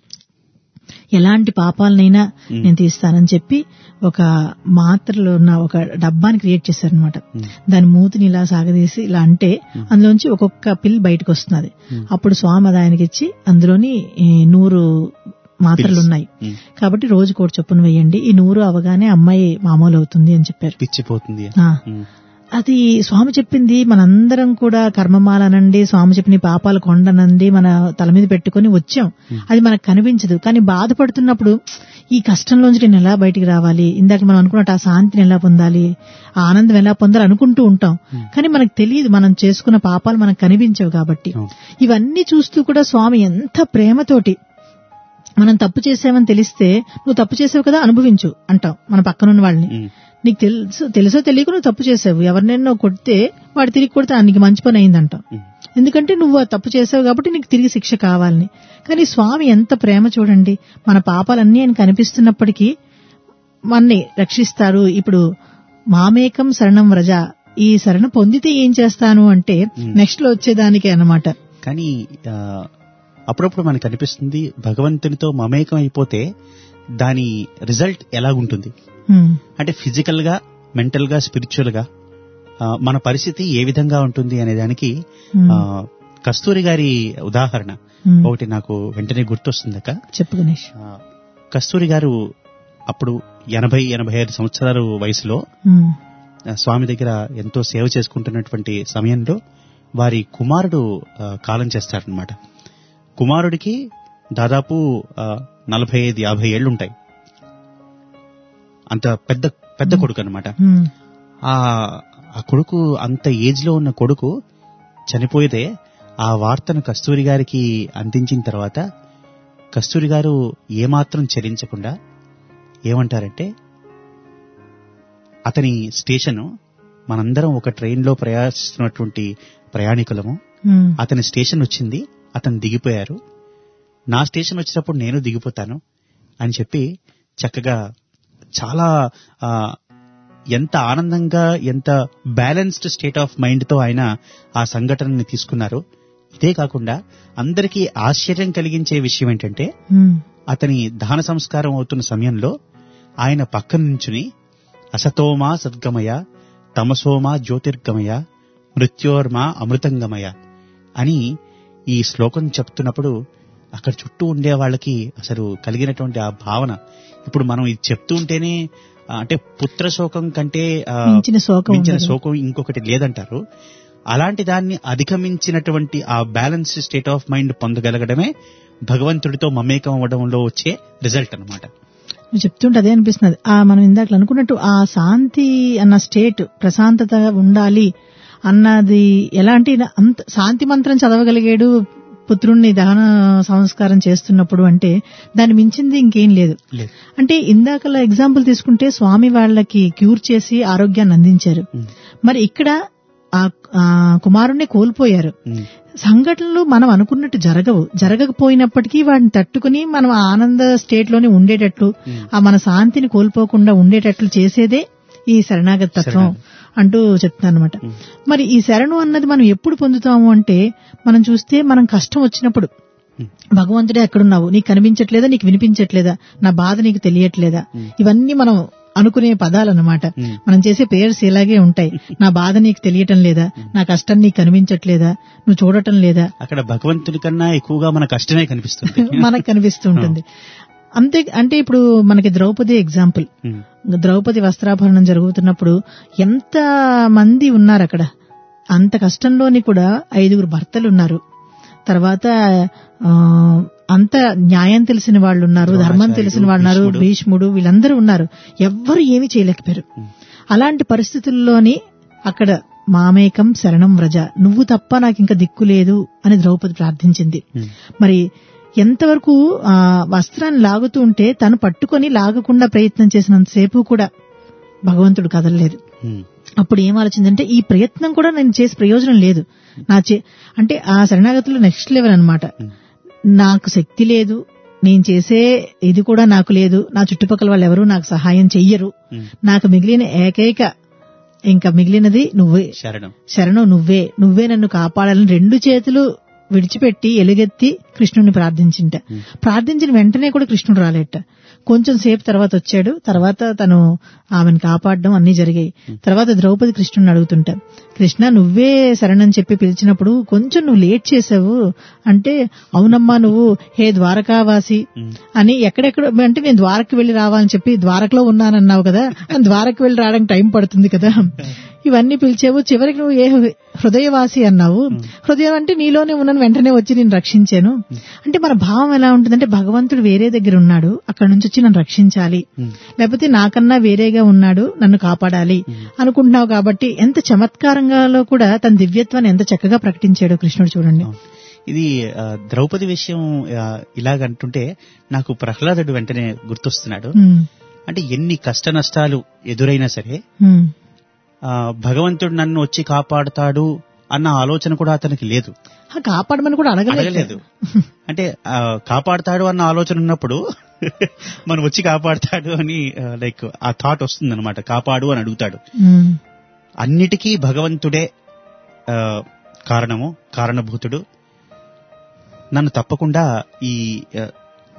ఎలాంటి పాపాలనైనా నేను తీస్తానని చెప్పి ఒక మాత్రలో ఉన్న ఒక డబ్బాని క్రియేట్ చేశారనమాట దాని మూతిని ఇలా సాగదీసి ఇలా అంటే అందులోంచి ఒక్కొక్క పిల్ బయటకు వస్తున్నది అప్పుడు స్వామి అది ఆయనకి ఇచ్చి అందులోని ఈ నూరు మాత్రలు ఉన్నాయి ఉమ్. కాబట్టి రోజు కోటి చొప్పున వేయండి ఈ నూరు అవగానే అమ్మాయి మామూలు అవుతుంది అని చెప్పారు పిచ్చిపోతుంది ఆ. ఉమ్, అది స్వామి చెప్పింది మనందరం కూడా కర్మమాలనండి స్వామి చెప్పిన పాపాలు కొండనండి మన తల మీద పెట్టుకుని వచ్చాం అది మనకు కనిపించదు కానీ బాధపడుతున్నప్పుడు ఈ కష్టంలోంచి నేను ఎలా బయటికి రావాలి ఇందాక మనం అనుకున్నట్టు ఆ శాంతిని ఎలా పొందాలి ఆ ఆనందం ఎలా పొందాలి అనుకుంటూ ఉంటాం కానీ మనకు తెలియదు మనం చేసుకున్న పాపాలు మనకు కనిపించవు కాబట్టి అవును. ఇవన్నీ చూస్తూ కూడా స్వామి ఎంత ప్రేమతోటి మనం తప్పు చేసామని తెలిస్తే నువ్వు తప్పు చేసావు కదా అనుభవించు అంటాం మన పక్కనున్న వాళ్ళని ఉమ్, నీకు తెలుసు తెలుసో తెలియక నువ్వు తప్పు చేసావు ఎవరినైనా కొడితే వాడు తిరిగి కొడితే "ఆ, నీకు మంచి పని అయిందంటాం ఉమ్. ఎందుకంటే నువ్వు ఆ తప్పు చేసావు కాబట్టి నీకు తిరిగి శిక్ష కావాలని కానీ స్వామి ఎంత ప్రేమ చూడండి మన పాపాలన్నీ ఆయన కనిపిస్తున్నప్పటికీ మన్ని రక్షిస్తారు ఇప్పుడు మామేకం శరణం వ్రజ ఈ శరణ పొందితే ఏం చేస్తాను అంటే నెక్స్ట్ లో వచ్చేదానికే అన్నమాట కానీ ఆ, అప్పుడప్పుడు మనకు అనిపిస్తుంది భగవంతునితో మమేకం అయిపోతే దాని రిజల్ట్ ఎలాగుంటుంది హ్మ్. అంటే ఫిజికల్ గా మెంటల్ గా స్పిరిచువల్ గా ఆ, మన పరిస్థితి ఏ విధంగా ఉంటుంది అనే దానికి హ్మ్. ఆ, కస్తూరి గారి ఉదాహరణ హ్మ్. ఒకటి నాకు వెంటనే గుర్తొస్తుందక్క చెప్పు గణేష్ ఆ, కస్తూరి గారు అప్పుడు ఎనభై ఎనభై ఐదు సంవత్సరాల వయసులో హ్మ్. ఆ, స్వామి దగ్గర ఎంతో సేవ చేసుకుంటున్నటువంటి సమయంలో వారి కుమారుడు ఆ, కాలం చేస్తారనమాట కుమారుడికి దాదాపు ఆ, నలభై ఐదు యాభై ఏళ్ళు ఉంటాయి అంత పెద్ద పెద్ద కొడుకు అనమాట హ్మ్. ఆ ఆ కొడుకు అంత ఏజ్ లో ఉన్న కొడుకు చనిపోయితే ఆ వార్తను కస్తూరి గారికి అందించిన తర్వాత కస్తూరి గారు ఏమాత్రం చెల్లించకుండా ఏమంటారంటే అతని స్టేషను మనందరం ఒక ట్రైన్లో ప్రయాణిస్తున్నటువంటి ప్రయాణికులము హ్మ్. అతని స్టేషన్ వచ్చింది అతను దిగిపోయారు నా స్టేషన్ వచ్చినప్పుడు నేను దిగిపోతాను అని చెప్పి చక్కగా చాలా ఆ, ఎంత ఆనందంగా ఎంత బ్యాలెన్స్డ్ స్టేట్ ఆఫ్ మైండ్ తో ఆయన ఆ సంఘటనని తీసుకున్నారు ఇదే కాకుండా అందరికీ ఆశ్చర్యం కలిగించే విషయం ఏంటంటే హ్మ్. అతని దహన సంస్కారం అవుతున్న సమయంలో ఆయన పక్కన నుంచుని అసతోమా సద్గమయ తమసోమా జ్యోతిర్గమయ మృత్యోర్మా అమృతంగమయ అని ఈ శ్లోకం చెప్తున్నప్పుడు అక్కడ చుట్టూ ఉండే వాళ్ళకి అసలు కలిగినటువంటి ఆ భావన ఇప్పుడు మనం ఇది చెప్తూ ఉంటేనే ఆ, అంటే పుత్ర శోకం కంటే ఆ, మించిన శోకం మించిన ఉండదు. శోకం ఇంకొకటి లేదంటారు అలాంటి దాన్ని అధిగమించినటువంటి ఆ బ్యాలెన్స్ స్టేట్ ఆఫ్ మైండ్ పొందగలగడమే భగవంతుడితో మమేకం అవ్వడంలో వచ్చే రిజల్ట్ అన్నమాట నువ్వు చెప్తుంటే అదే అనిపిస్తున్నది ఆ మనం ఇందాక అనుకున్నట్టు ఆ శాంతి అన్న స్టేట్ ప్రశాంతత ఉండాలి అన్నది ఎలాంటి అంత శాంతి మంత్రం చదవగలిగాడు పుత్రుణ్ణి దహన సంస్కారం చేస్తున్నప్పుడు అంటే దాన్ని మించింది ఇంకేం లేదు లేదు. అంటే ఇందాకలా ఎగ్జాంపుల్ తీసుకుంటే స్వామి వాళ్ళకి క్యూర్ చేసి ఆరోగ్యాన్ని అందించారు మరి ఇక్కడ ఆ ఆ కుమారుణ్ణి కోల్పోయారు ఉమ్, సంఘటనలు మనం అనుకున్నట్టు జరగవు జరగకపోయినప్పటికీ వాటిని తట్టుకుని మనం ఆ ఆనంద స్టేట్ లోనే ఉండేటట్లు ఆ మన శాంతిని కోల్పోకుండా ఉండేటట్లు చేసేదే ఈ శరణాగతి తత్వం అంటూ చెప్తాను అనమాట మరి ఈ శరణు అన్నది మనం ఎప్పుడు పొందుతాము అంటే మనం చూస్తే మనం కష్టం వచ్చినప్పుడు భగవంతుడే ఎక్కడున్నావు నీకు కనిపించట్లేదా నీకు వినిపించట్లేదా నా బాధ నీకు తెలియట్లేదా ఇవన్నీ మనం అనుకునే పదాలన్నమాట మనం చేసే పేర్స్ ఇలాగే ఉంటాయి నా బాధ నీకు తెలియటం లేదా నా కష్టం నీకు కనిపించట్లేదా నువ్వు చూడటం లేదా అక్కడ భగవంతుని కన్నా ఎక్కువగా మన కష్టమే కనిపిస్తుంది మనకు కనిపిస్తూ ఉంటుంది అంతే అంటే ఇప్పుడు మనకి ద్రౌపది ఎగ్జాంపుల్ ఉమ్, ద్రౌపది వస్త్రాభరణం జరుగుతున్నప్పుడు ఎంత మంది ఉన్నారు అక్కడ అంత కష్టంలోని కూడా ఐదుగురు భర్తలు ఉన్నారు తర్వాత ఆ, అంత న్యాయం తెలిసిన వాళ్ళు ఉన్నారు ధర్మం తెలిసిన వాళ్ళు ఉన్నారు భీష్ముడు. భీష్ముడు వీళ్ళందరూ ఉన్నారు ఎవ్వరు ఏమీ చేయలేకపోయారు అలాంటి పరిస్థితుల్లోని అక్కడ మామేకం శరణం వ్రజ నువ్వు తప్ప నాకు ఇంకా దిక్కు లేదు అని ద్రౌపది ప్రార్థించింది ఉమ్, మరి ఎంతవరకు ఆ వస్త్రాన్ని లాగుతూ ఉంటే తను పట్టుకొని లాగకుండా ప్రయత్నం చేసినంతసేపు కూడా భగవంతుడు కదలలేదు ఉమ్, అప్పుడు ఏం ఆలోచిందంటే ఈ ప్రయత్నం కూడా నేను చేసే ప్రయోజనం లేదు నా చే అంటే ఆ శరణాగతిలో నెక్స్ట్ లెవెల్ అన్నమాట నాకు శక్తి లేదు నేను చేసే ఇది కూడా నాకు లేదు నా చుట్టుపక్కల వాళ్ళు ఎవరు నాకు సహాయం చెయ్యరు ఉమ్, నాకు మిగిలిన ఏకైక ఇంకా మిగిలినది నువ్వే శరణం శరణం నువ్వే నువ్వే నన్ను కాపాడాలని రెండు చేతులు విడిచిపెట్టి ఎలుగెత్తి కృష్ణుని ప్రార్థించింట ప్రార్థించిన వెంటనే కూడా కృష్ణుడు రాలేట కొంచెం సేపు తర్వాత వచ్చాడు తర్వాత తను ఆమెను కాపాడడం అన్ని జరిగాయి తర్వాత ద్రౌపది కృష్ణుని అడుగుతుంటా కృష్ణ నువ్వే శరణని చెప్పి పిలిచినప్పుడు కొంచెం నువ్వు లేట్ చేసావు అంటే అవునమ్మా నువ్వు హే ద్వారకావాసి అని ఎక్కడెక్కడ అంటే నేను ద్వారకి వెళ్లి రావాలని చెప్పి ద్వారకలో ఉన్నానన్నావు కదా అని ద్వారకి వెళ్లి రావడానికి టైం పడుతుంది కదా ఇవన్నీ పిలిచావు చివరికి నువ్వు ఏ హృదయవాసి అన్నావు హృదయం అంటే నీలోనే ఉన్నాను వెంటనే వచ్చి నేను రక్షించాను అంటే మన భావం ఎలా ఉంటుందంటే భగవంతుడు వేరే దగ్గర ఉన్నాడు అక్కడ నుంచి వచ్చి నన్ను రక్షించాలి లేకపోతే నాకన్నా వేరేగా ఉన్నాడు నన్ను కాపాడాలి అనుకుంటున్నావు కాబట్టి ఎంత చమత్కారంగాలో కూడా తన దివ్యత్వాన్ని ఎంత చక్కగా ప్రకటించాడు కృష్ణుడు చూడండి ఇది ఆ, ద్రౌపది విషయం ఆ, ఇలాగంటుంటే నాకు ప్రహ్లాదుడు వెంటనే గుర్తొస్తున్నాడు ఉమ్, అంటే ఎన్ని కష్ట నష్టాలు ఎదురైనా సరే ఉమ్, ఆ, భగవంతుడు నన్ను వచ్చి కాపాడుతాడు అన్న ఆలోచన కూడా అతనికి లేదు ఆ కాపాడమని కూడా అడగలేదు అడగలేదు అంటే ఆ, కాపాడుతాడు అన్న ఆలోచన ఉన్నప్పుడు మనం వచ్చి కాపాడుతాడు అని లైక్ ఆ థాట్ వస్తుంది అనమాట కాపాడు అని అడుగుతాడు ఉమ్, అన్నిటికీ భగవంతుడే ఆ, కారణము కారణభూతుడు నన్ను తప్పకుండా ఈ ఆ,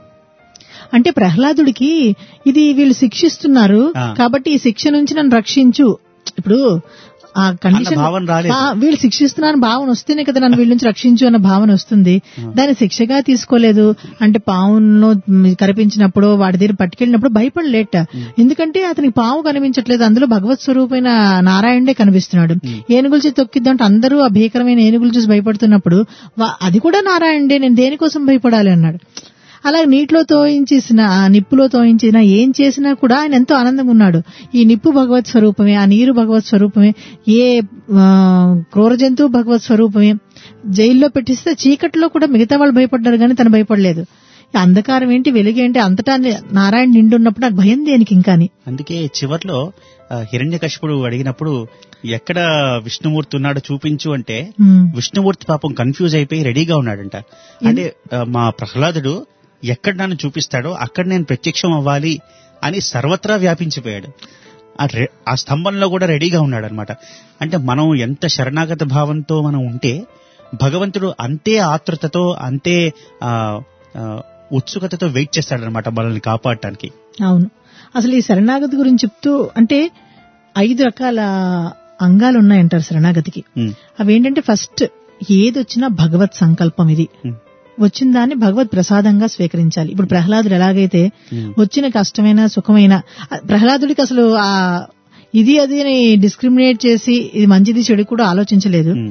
అంటే ప్రహ్లాదుడికి ఇది వీళ్ళు శిక్షిస్తున్నారు ఆ. కాబట్టి ఈ శిక్ష నుంచి నన్ను రక్షించు ఇప్పుడు ఆ కండిషన్ అన్న భావన రాలేదు. ఆ, వీళ్ళు శిక్షిస్తున్నారు భావన వస్తేనే కదా నన్ను వీళ్ళ నుంచి రక్షించు అన్న భావన వస్తుంది దాన్ని శిక్షగా తీసుకోలేదు అంటే పావును కనిపించినప్పుడు వాడి దగ్గర పట్టుకెళ్ళినప్పుడు భయపడలేట ఎందుకంటే అతనికి పావు కనిపించట్లేదు అందులో భగవత్ స్వరూపమైన నారాయణుడే కనిపిస్తున్నాడు ఏనుగులు చూసి తొక్కిద్దాంటే అందరూ ఆ భీకరమైన ఏనుగులు చూసి భయపడుతున్నప్పుడు వా- అది కూడా నారాయణుడే నేను దేనికోసం భయపడాలి అన్నాడు అలా నీటిలో తోయించేసిన ఆ నిప్పులో తోయించిన ఏం చేసినా కూడా ఆయన ఎంతో ఆనందంగా ఉన్నాడు ఈ నిప్పు భగవత్ స్వరూపమే ఆ నీరు భగవత్ స్వరూపమే ఏ ఆ, క్రూర జంతువు భగవత్ స్వరూపమే జైల్లో పెట్టిస్తే చీకట్లో కూడా మిగతా వాళ్ళు భయపడ్డారు కానీ తను భయపడలేదు ఈ అంధకారం ఏంటి వెలుగేంటి అంతటా నారాయణ నిండున్నప్పుడు నాకు భయం దేనికి ఇంకాని అందుకే చివర్లో హిరణ్య కశిపుడు అడిగినప్పుడు ఎక్కడ విష్ణుమూర్తి ఉన్నాడో చూపించు అంటే ఉమ్, విష్ణుమూర్తి పాపం కన్ఫ్యూజ్ అయిపోయి రెడీగా ఉన్నాడంట అంటే ఆ, మా ప్రహ్లాదుడు ఎక్కడ నన్ను చూపిస్తాడో అక్కడ నేను ప్రత్యక్షం అవ్వాలి అని సర్వత్రా వ్యాపించిపోయాడు ఆ రె- ఆ స్తంభంలో కూడా రెడీగా ఉన్నాడు అనమాట అంటే మనం ఎంత శరణాగత భావంతో మనం ఉంటే భగవంతుడు అంతే ఆతృతతో అంతే ఆ, ఆ, ఉత్సుకతతో వెయిట్ చేస్తాడనమాట మనల్ని కాపాడటానికి అవును అసలు ఈ శరణాగతి గురించి చెప్తూ అంటే ఐదు రకాల అంగాలు ఉన్నాయంటారు శరణాగతికి ఉమ్, అవేంటంటే ఫస్ట్ ఏదొచ్చినా భగవత్ సంకల్పం ఇది ఉమ్, వచ్చిన దాన్ని భగవత్ ప్రసాదంగా స్వీకరించాలి ఇప్పుడు ప్రహ్లాదుడు ఎలాగైతే ఉమ్, వచ్చిన కష్టమైన సుఖమైన ఆ, ప్రహ్లాదుడికి అసలు ఆ ఇది అది అని డిస్క్రిమినేట్ చేసి ఇది మంచిది చెడు కూడా ఆలోచించలేదు ఉమ్,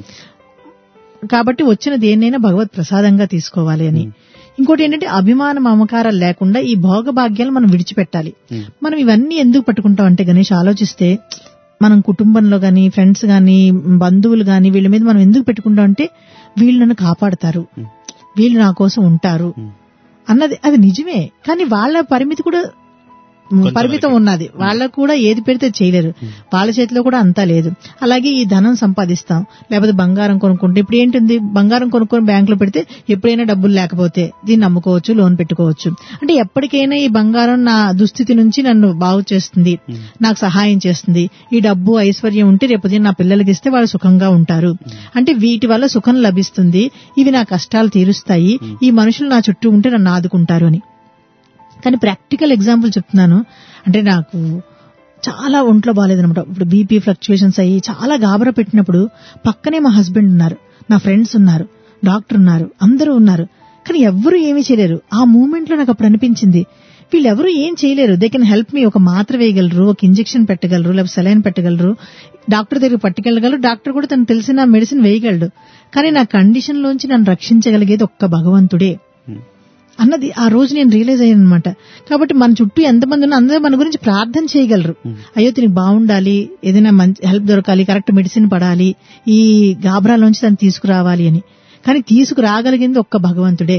కాబట్టి వచ్చిన దేన్నైనా భగవత్ ప్రసాదంగా తీసుకోవాలి అని ఇంకోటి ఏంటంటే అభిమాన మమకారాలు లేకుండా ఈ భోగభాగ్యాలు మనం విడిచిపెట్టాలి ఉమ్. మనం ఇవన్నీ ఎందుకు పట్టుకుంటాం అంటే గణేష్ ఆలోచిస్తే మనం కుటుంబంలో గాని ఫ్రెండ్స్ గాని బంధువులు గాని వీళ్ళ మీద మనం ఎందుకు పెట్టుకుంటాం అంటే వీళ్ళు నన్ను కాపాడతారు వీళ్ళు నా కోసం ఉంటారు ఉమ్. అన్నది అది నిజమే కానీ వాళ్ళ పరిమితి కూడా పరిమితం ఉన్నది వాళ్ళకు కూడా ఏది పెడితే చేయలేరు వాళ్ళ చేతిలో కూడా అంతా లేదు అలాగే ఈ ధనం సంపాదిస్తాం లేకపోతే బంగారం కొనుక్కుంటే ఇప్పుడు ఏంటుంది బంగారం కొనుక్కొని బ్యాంకులో పెడితే ఎప్పుడైనా డబ్బులు లేకపోతే దీన్ని అమ్ముకోవచ్చు లోన్ పెట్టుకోవచ్చు అంటే ఎప్పటికైనా ఈ బంగారం నా దుస్థితి నుంచి నన్ను బాగు చేస్తుంది నాకు సహాయం చేస్తుంది ఈ డబ్బు ఐశ్వర్యం ఉంటే రేపు ఉదయం నా పిల్లలకి ఇస్తే వాళ్ళు సుఖంగా ఉంటారు అంటే వీటి వల్ల సుఖం లభిస్తుంది ఇవి నా కష్టాలు తీరుస్తాయి ఈ మనుషులు నా చుట్టూ ఉంటే నన్ను ఆదుకుంటారు అని కానీ ప్రాక్టికల్ ఎగ్జాంపుల్ చెప్తున్నాను అంటే నాకు చాలా ఒంట్లో బాగాలేదనమాట ఇప్పుడు బీపీ ఫ్లక్చుయేషన్స్ అయ్యి చాలా గాబరా పెట్టినప్పుడు పక్కనే మా హస్బెండ్ ఉన్నారు నా ఫ్రెండ్స్ ఉన్నారు డాక్టర్ ఉన్నారు అందరూ ఉన్నారు కానీ ఎవ్వరూ ఏమీ చేయలేరు ఆ మూమెంట్ లో నాకు అప్పుడు అనిపించింది వీళ్ళెవరూ ఏం చేయలేరు దే కెన్ హెల్ప్ మీ ఒక మాత్ర వేయగలరు ఒక ఇంజెక్షన్ పెట్టగలరు లేకపోతే సెలైన్ పెట్టగలరు డాక్టర్ దగ్గర పట్టుకెళ్ళగలరు డాక్టర్ కూడా తనకు తెలిసిన మెడిసిన్ వేయగలడు కానీ నా కండిషన్ లోంచి నన్ను రక్షించగలిగేది ఒక్క భగవంతుడే అన్నది ఆ రోజు నేను రియలైజ్ అయ్యాను అనమాట కాబట్టి మన చుట్టూ ఎంతమంది ఉన్నా అందరూ మన గురించి ప్రార్థన చేయగలరు అయ్యో తినికి బాగుండాలి ఏదైనా మంచి హెల్ప్ దొరకాలి కరెక్ట్ మెడిసిన్ పడాలి ఈ గాబరాలోంచి తను తీసుకురావాలి అని కానీ తీసుకురాగలిగింది ఒక్క భగవంతుడే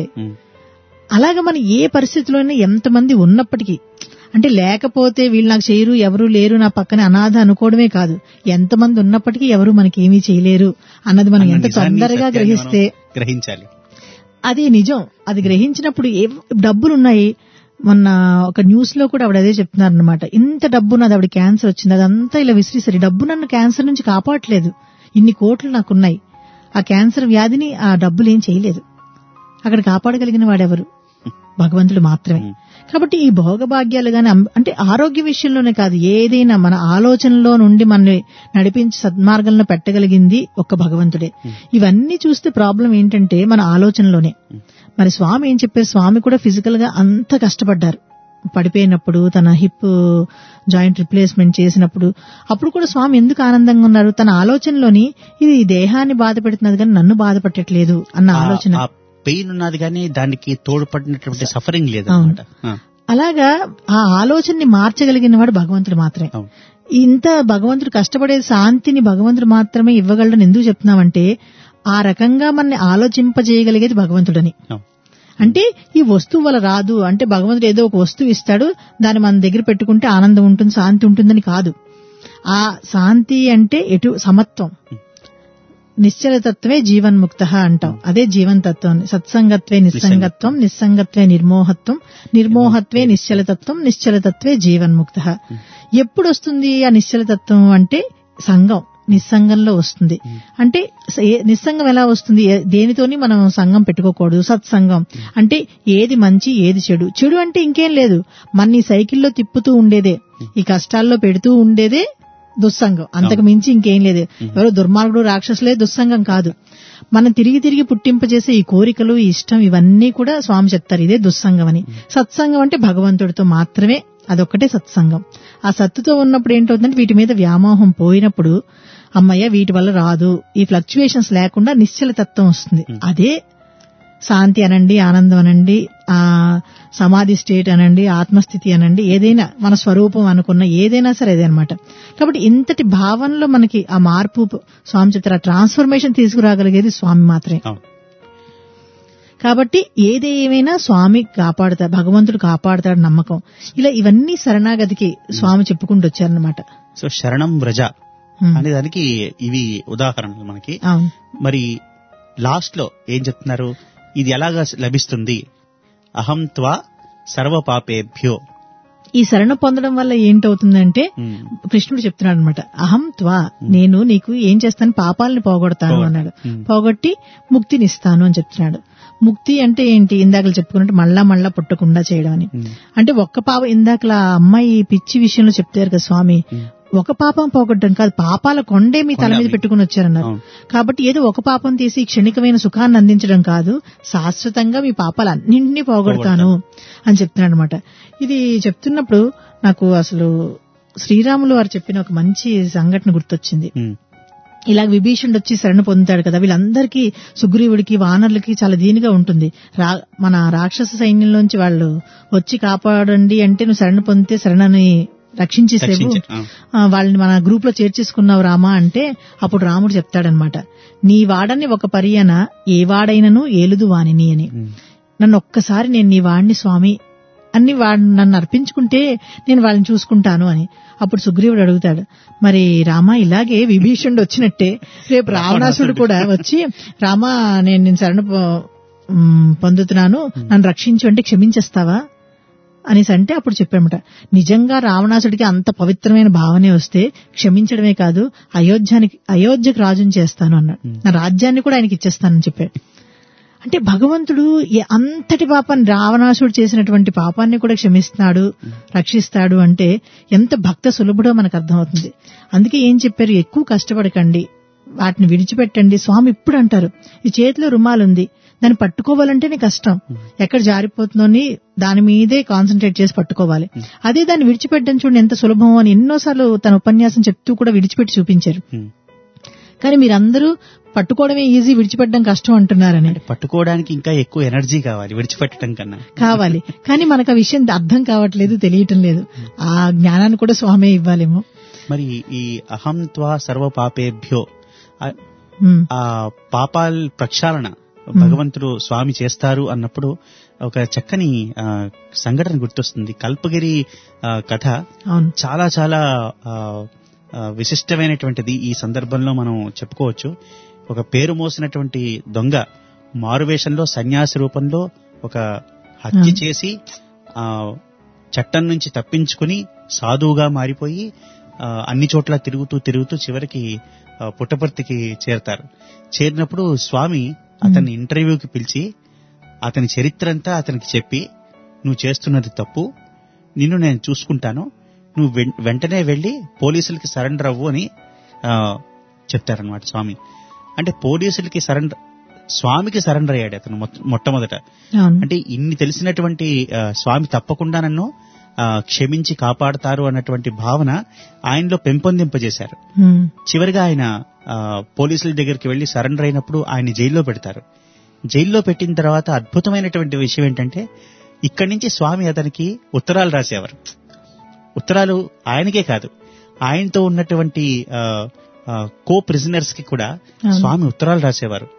అలాగ మనం ఏ పరిస్థితిలోనే ఎంతమంది ఉన్నప్పటికీ అంటే లేకపోతే వీళ్ళు నాకు చేయరు ఎవరు లేరు నా పక్కన అనాథ అనుకోవడమే కాదు ఎంతమంది ఉన్నప్పటికీ ఎవరు మనకి ఏమీ చేయలేరు అన్నది మనం అన్న ఎంత నిజాన్ని, తొందరగా సత్యాన్ని మనం గ్రహిస్తే గ్రహించాలి అది నిజం అది గ్రహించినప్పుడు ఏ డబ్బులున్నాయి మొన్న ఒక న్యూస్ లో కూడా ఆవిడ అదే చెప్తున్నారు అనమాట ఇంత డబ్బు నాది ఆవిడ క్యాన్సర్ వచ్చింది అదంతా ఇలా విసిరిసరి డబ్బు నన్ను క్యాన్సర్ నుంచి కాపాడట్లేదు ఇన్ని కోట్లు నాకున్నాయి ఆ క్యాన్సర్ వ్యాధిని ఆ డబ్బులు ఏం చేయలేదు అక్కడ కాపాడగలిగిన వాడెవరు భగవంతుడు మాత్రమే కాబట్టి ఈ భోగభాగ్యాలు గాని అం- అంటే ఆరోగ్య విషయంలోనే కాదు ఏదైనా మన ఆలోచనలో నుండి మనని నడిపించి సద్మార్గంలో పెట్టగలిగింది ఒక్క భగవంతుడే ఇవన్నీ చూస్తే ప్రాబ్లం ఏంటంటే మన ఆలోచనలోనే మరి స్వామి ఏం చెప్పారు స్వామి కూడా ఫిజికల్ గా అంత కష్టపడ్డారు పడిపోయినప్పుడు తన హిప్ జాయింట్ రిప్లేస్మెంట్ చేసినప్పుడు అప్పుడు కూడా స్వామి ఎందుకు ఆనందంగా ఉన్నారు తన ఆలోచనలోని ఇది ఈ దేహాన్ని బాధ పెడుతున్నది కానీ నన్ను బాధ పెట్టట్లేదు అన్న ఆలోచన ఆ పెయిన్ ఉన్నది కానీ దానికి తోడ్పడినటువంటి సఫరింగ్ లేదు అనమాట అలాగా ఆ ఆలోచనని మార్చగలిగిన వాడు భగవంతుడు మాత్రమే అవును. ఇంత భగవంతుడు కష్టపడే శాంతిని భగవంతుడు మాత్రమే ఇవ్వగలడని ఎందుకు చెప్తున్నామంటే ఆ రకంగా మనని ఆలోచింపజేయగలిగేది భగవంతుడని అంటే ఈ వస్తువు వల్ల రాదు అంటే భగవంతుడు ఏదో ఒక వస్తువు ఇస్తాడు దాన్ని మన దగ్గర పెట్టుకుంటే ఆనందం ఉంటుంది శాంతి ఉంటుందని కాదు ఆ శాంతి అంటే ఎటు సమత్వం నిశ్చలతత్వే జీవన్ముక్త అంటాం అదే జీవన్ తత్వం సత్సంగత్వే నిస్సంగత్వం నిస్సంగత్వే నిర్మోహత్వం నిర్మోహత్వే నిశ్చలతత్వం నిశ్చలతత్వే జీవన్ముక్త ఎప్పుడు వస్తుంది ఆ నిశ్చలతత్వం అంటే సంఘం నిస్సంగంలో వస్తుంది అంటే స- ఏ- నిస్సంగం ఎలా వస్తుంది ఏ- దేనితోని మనం సంఘం పెట్టుకోకూడదు సత్సంగం అంటే ఏది మంచి ఏది చెడు చెడు అంటే ఇంకేం లేదు మన ఈ సైకిల్లో తిప్పుతూ ఉండేదే ఈ కష్టాల్లో పెడుతూ ఉండేదే దుస్సంగం అంతకు మించి ఇంకేం లేదు ఎవరో దుర్మార్గుడు రాక్షసులే దుస్సంగం కాదు మనం తిరిగి తిరిగి పుట్టింపజేసే ఈ కోరికలు ఈ ఇష్టం ఇవన్నీ కూడా స్వామి చెప్తారు ఇదే దుస్సంగం అని సత్సంగం అంటే భగవంతుడితో మాత్రమే అదొక్కటే సత్సంగం ఆ సత్తుతో ఉన్నప్పుడు ఏంటవుతుందంటే వీటి మీద వ్యామోహం పోయినప్పుడు అమ్మయ్య వీటి వల్ల రాదు ఈ ఫ్లక్చుయేషన్స్ లేకుండా నిశ్చల తత్వం వస్తుంది అదే శాంతి అనండి ఆనందం అనండి ఆ సమాధి స్టేట్ అనండి ఆత్మస్థితి అనండి ఏదైనా మన స్వరూపం అనుకున్న ఏదైనా సరే అదే అనమాట కాబట్టి ఇంతటి భావనలో మనకి ఆ మార్పు స్వామి చెప్తారు ఆ ట్రాన్స్ఫర్మేషన్ తీసుకురాగలిగేది స్వామి మాత్రమే అవును. కాబట్టి ఏది ఏమైనా స్వామి కాపాడుతాడు భగవంతుడు కాపాడుతాడు నమ్మకం ఇలా ఇవన్నీ శరణాగతికి స్వామి చెప్పుకుంటూ వచ్చారనమాట సో శరణం వ్రజ హ్మ్. అనే దానికి ఇవి ఉదాహరణలు మనకి అవును మరి లాస్ట్ లో ఏం చెప్తున్నారు ఇది ఎలాగా లభిస్తుంది అహం త్వా సర్వ పాపేభ్యో ఈ శరణ పొందడం వల్ల ఏంటవుతుందంటే ఉమ్, కృష్ణుడు చెప్తున్నాడు అనమాట అహం త్వా నేను నీకు ఏం చేస్తాను పాపాలని పోగొడతాను పోగొడతా. అన్నాడు ఉమ్. పోగొట్టి ముక్తినిస్తాను అని చెప్తున్నాడు ముక్తి అంటే ఏంటి ఇందాక చెప్పుకున్నట్టు మళ్ళా మళ్ళా పుట్టకుండా చేయడం అని ఉమ్, అంటే ఒక్క పాప ఇందాకలా అమ్మాయి పిచ్చి విషయంలో చెప్తారు కదా స్వామి ఒక పాపం పోగొట్టడం కాదు పాపాల కొండే మీ తల మీద కొండ. పెట్టుకుని వచ్చారన్నారు అవును. కాబట్టి ఏదో ఒక పాపం తీసి క్షణికమైన సుఖాన్ని అందించడం కాదు శాశ్వతంగా మీ పాపాలన్నింటినీ పోగొడతాను అని చెప్తున్నాడు అనమాట ఇది చెప్తున్నప్పుడు నాకు అసలు శ్రీరాములు వారు చెప్పిన ఒక మంచి సంఘటన గుర్తొచ్చింది ఉమ్, ఇలా విభీషణుడు వచ్చి శరణ పొందుతాడు కదా వీళ్ళందరికీ సుగ్రీవుడికి వానరులకి చాలా దీనిగా ఉంటుంది రా మన రాక్షస సైన్యంలోంచి వాళ్ళు వచ్చి కాపాడండి అంటే నువ్వు శరణ పొందితే శరణని రక్షించేసేవు రక్షించే, ఆ. ఆ, వాళ్ళని మన గ్రూప్ లో చేర్చేసుకున్నావు రామా అంటే అప్పుడు రాముడు చెప్తాడనమాట నీ వాడని ఒక పరియన ఏ వాడైనను ఏలుదు వానిని అని ఉమ్, నన్ను ఒక్కసారి నేను నీ వాడిని స్వామి అన్ని వాడు నన్ను అర్పించుకుంటే నేను వాళ్ళని చూసుకుంటాను అని అప్పుడు సుగ్రీవుడు అడుగుతాడు మరి రామ ఇలాగే విభీషణుడు వచ్చినట్టే రేపు రావణాసుడు కూడా వచ్చి రామ నేను నేను శరణ పొ- ఉమ్, పొందుతున్నాను నన్ను రక్షించు అంటే క్షమించేస్తావా అనేసి అంటే అప్పుడు చెప్పామట నిజంగా రావణాసుడికి అంత పవిత్రమైన భావనే వస్తే క్షమించడమే కాదు అయోధ్యానికి అయోధ్యకు రాజుని చేస్తాను అన్నాడు నా రాజ్యాన్ని కూడా ఆయనకి ఇచ్చేస్తానని చెప్పాడు అంటే భగవంతుడు ఏ- అంతటి పాపాన్ని రావణాసుడు చేసినటువంటి పాపాన్ని కూడా క్షమిస్తున్నాడు రక్షిస్తాడు అంటే ఎంత భక్త సులభుడో మనకు అర్థమవుతుంది అందుకే ఏం చెప్పారు ఎక్కువ కష్టపడకండి వాటిని విడిచిపెట్టండి స్వామి ఇప్పుడు అంటారు ఈ చేతిలో రుమాలుంది దాన్ని పట్టుకోవాలంటేనే కష్టం ఎక్కడ జారిపోతుందో అని దాని మీదే కాన్సన్ట్రేట్ చేసి పట్టుకోవాలి అదే దాన్ని విడిచిపెట్టడం చూడండి ఎంత సులభమో అని ఎన్నోసార్లు తన ఉపన్యాసం చెప్తూ కూడా విడిచిపెట్టి చూపించారు ఉమ్. కానీ మీరందరూ పట్టుకోవడమే ఈజీ విడిచిపెట్టడం కష్టం అంటున్నారని అంటే పట్టుకోవడానికి ఇంకా ఎక్కువ ఎనర్జీ కావాలి విడిచిపెట్టడం కన్నా కావాలి కానీ మనకు ఆ విషయం అర్థం కావట్లేదు తెలియటం లేదు ఆ జ్ఞానాన్ని కూడా స్వామి ఇవ్వాలేమో మరి ఈ అహం త్వా సర్వ పాపేభ్యో ఆ- ఉమ్, ఆ పాపాల ప్రక్షాళన భగవంతుడు స్వామి చేస్తారు అన్నప్పుడు ఒక చక్కని ఆ, సంఘటన గుర్తొస్తుంది కల్పగిరి ఆ, కథ అవును చాలా చాలా ఆ, ఆ, విశిష్టమైనటువంటిది ఈ సందర్భంలో మనం చెప్పుకోవచ్చు ఒక పేరు మోసినటువంటి దొంగ మారువేషంలో సన్యాసి రూపంలో ఒక హత్య ఆ. చేసి ఆ చట్టం నుంచి తప్పించుకుని సాధువుగా మారిపోయి ఆ, అన్ని చోట్ల తిరుగుతూ తిరుగుతూ చివరికి ఆ, పుట్టపర్తికి చేరతారు చేరినప్పుడు స్వామి అతన్ని ఇంటర్వ్యూకి పిలిచి అతని చరిత్ర అంతా అతనికి చెప్పి నువ్వు చేస్తున్నది తప్పు నిన్ను నేను చూసుకుంటాను నువ్వు వెం- వెంటనే వెళ్లి పోలీసులకి సరెండర్ అవ్వు అని ఆ, చెప్తారనమాట స్వామి అంటే పోలీసులకి సరెండర్ స్వామికి సరెండర్ అయ్యాడు అతను మొట్ట- మొట్టమొదట అవును అంటే ఇన్ని తెలిసినటువంటి ఆ, స్వామి తప్పకుండా నన్ను ఆ, క్షమించి కాపాడతారు అన్నటువంటి భావన ఆయనలో పెంపొందింపజేశారు ఉమ్, చివరిగా ఆయన ఆ, పోలీసుల దగ్గరికి వెళ్లి సరెండర్ అయినప్పుడు ఆయన జైల్లో పెడతారు జైల్లో పెట్టిన తర్వాత అద్భుతమైనటువంటి విషయం ఏంటంటే ఇక్కడి నుంచి స్వామి అతనికి ఉత్తరాలు రాసేవారు ఉత్తరాలు ఆయనకే కాదు ఆయనతో ఉన్నటువంటి ఆ, ఆ, కో ప్రిజనర్స్ కి కూడా అవును. స్వామి ఉత్తరాలు రాసేవారు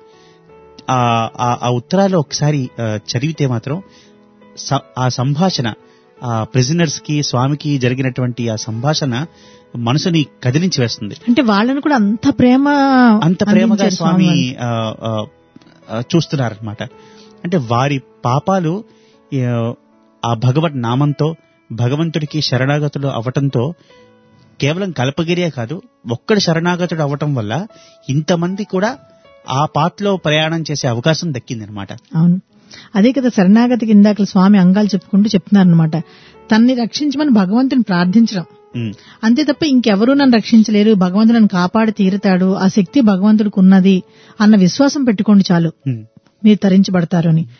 ఆ ఆ- ఆ ఉత్తరాలు ఒకసారి ఆ, చదివితే మాత్రం స- ఆ సంభాషణ ఆ ప్రిజనర్స్ కి స్వామికి జరిగినటువంటి ఆ సంభాషణ మనసుని కదిలించి వేస్తుంది అంటే వాళ్ళని కూడా అంత ప్రేమ అంత ప్రేమగా అందించారు స్వామి వాళ్ళు. ఆ, ఆ, ఆ, చూస్తున్నారనమాట అంటే వారి పాపాలు ఆ, ఆ భగవత్ నామంతో భగవంతుడికి శరణాగతులు అవటంతో కేవలం కల్పగిరియే కాదు ఒక్కడు శరణాగతుడు అవటం వల్ల ఇంతమంది కూడా ఆ పాటలో ప్రయాణం చేసే అవకాశం దక్కిందనమాట అవును అదే కదా శరణాగతికి ఇందాక స్వామి అంగాలు చెప్పుకుంటూ చెప్తున్నారనమాట తన్ని రక్షించమని భగవంతుని ప్రార్థించడం ఉమ్, అంతే తప్ప ఇంకెవరూ నన్ను రక్షించలేరు భగవంతుడు నన్ను కాపాడి తీరుతాడు ఆ శక్తి భగవంతుడికి ఉన్నది అన్న విశ్వాసం పెట్టుకోండి చాలు ఉమ్, మీరు తరించబడతారు అని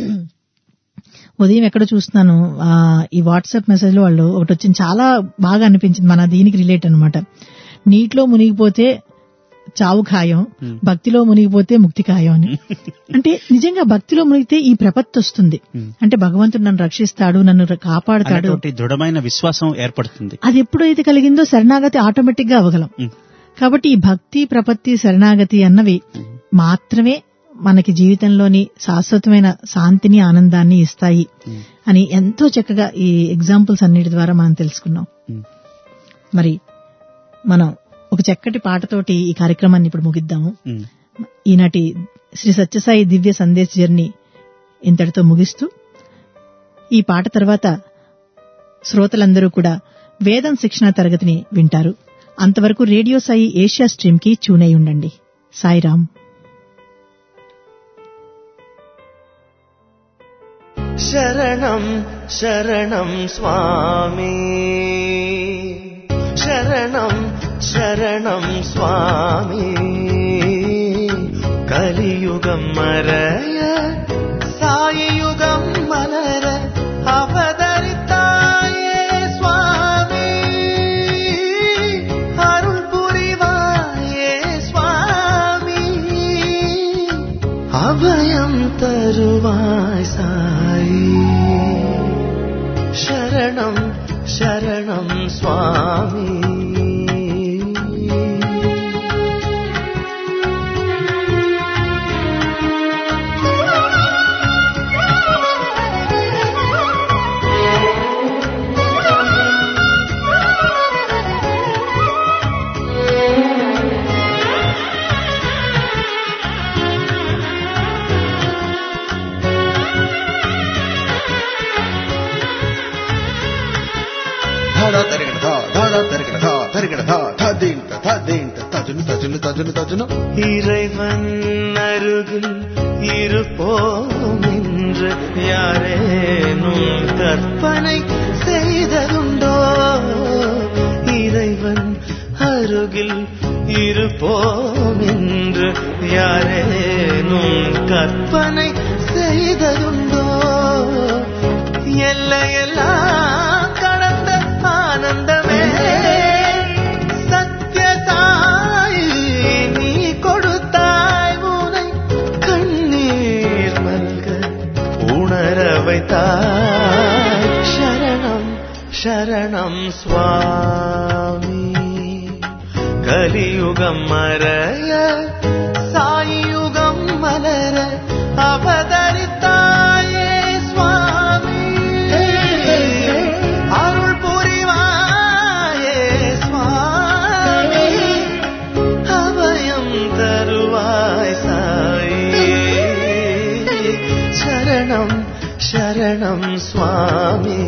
ఉదయం ఎక్కడ చూస్తున్నాను ఆ, ఈ వాట్సాప్ మెసేజ్ లో వాళ్ళు ఒకటి వచ్చింది చాలా బాగా అనిపించింది మన దీనికి రిలేట్ అన్నమాట నీటిలో మునిగిపోతే చావు ఖాయం భక్తిలో మునిగిపోతే ముక్తి ఖాయం అని అంటే నిజంగా భక్తిలో మునిగితే ఈ ప్రపత్తి వస్తుంది అంటే భగవంతుడు నన్ను రక్షిస్తాడు నన్ను ర- కాపాడుతాడు అన్నటువంటి దృఢమైన విశ్వాసం ఏర్పడుతుంది అది ఎప్పుడైతే కలిగిందో శరణాగతి ఆటోమేటిక్ గా అవ్వగలం ఉమ్, కాబట్టి ఈ భక్తి ప్రపత్తి శరణాగతి అన్నవి మాత్రమే మనకి జీవితంలోని శాశ్వతమైన శాంతిని ఆనందాన్ని ఇస్తాయి అని ఎంతో చక్కగా ఈ ఎగ్జాంపుల్స్ అన్నిటి ద్వారా మనం తెలుసుకున్నాం ఉమ్. మరి మనం ఒక చక్కటి పాటతోటి ఈ కార్యక్రమాన్ని ఇప్పుడు ముగిద్దాము ఉమ్. ఈనాటి శ్రీ సత్యసాయి దివ్య సందేశ్ జర్నీ ఇంతటితో ముగిస్తూ ఈ పాట తర్వాత శ్రోతలందరూ కూడా వేదం శిక్షణ తరగతిని వింటారు అంతవరకు రేడియో సాయి ఏషియా స్ట్రీమ్ కి చూనై ఉండండి సాయిరామ్ శరణం శరణం స్వామి శరణం శరణం స్వామి కలియుగం మరయ సాయియుగం మలర அவதரித்தாயே சுவாமி அருள் புரிவாயே சுவாமி அபயம் தருவாய் சாயி சரணம் சரணம் சுவாமி ధా ధరిగడ ధా ధదింట ధదింట తజును తజును తజును తజును இறைவன் அருகில் இருப்போம் என்று யாரேனும் கற்பனை செய்ததுண்டோ இறைவன் அருகில் இருப்போம் என்று யாரேனும் கற்பனை செய்ததுண்டோ எல்லையெல்லாம் கடந்த ஆனந்தமே சத்யதாய் நீ கொடுத்தாய் உனை கண்ணீர் மல்க உணர வைத்தாய் சரணம் சரணம் சுவாமி கலியுகம் மறைய சாயுகம் மலர அவதரித்தாயே சுவாமி அருள் புரிவாயே சுவாமி அபயம் தருவாய் சாயி சரணம் சரணம் சுவாமி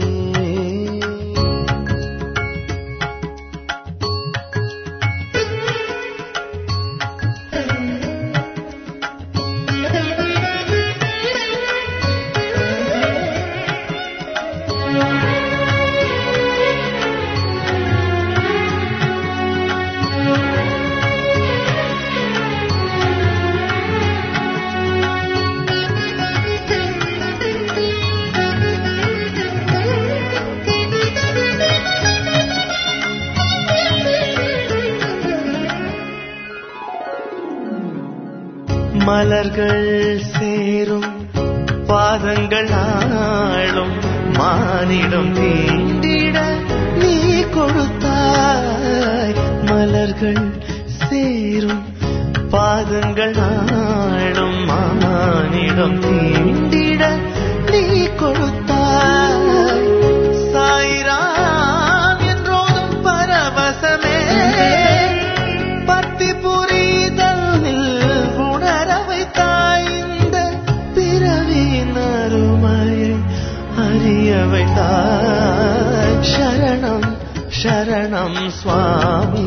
மலர்கள் சேரும் பாதங்கள் ஆளும் மானிடம் தீண்டிட நீ கொடுத்தாய் மலர்கள் சேரும் பாதங்கள் ஆளும் மானிடம் தீண்டிட நீ கொடுத்தாய் சாய்ராம் என்றோதும் பரவசமே பக்தி புரிதலில் உணர வைத்தாய் இந்த பிறவியின் அருமையை அறிய வைத்தாய் சரணம் சரணம் சுவாமி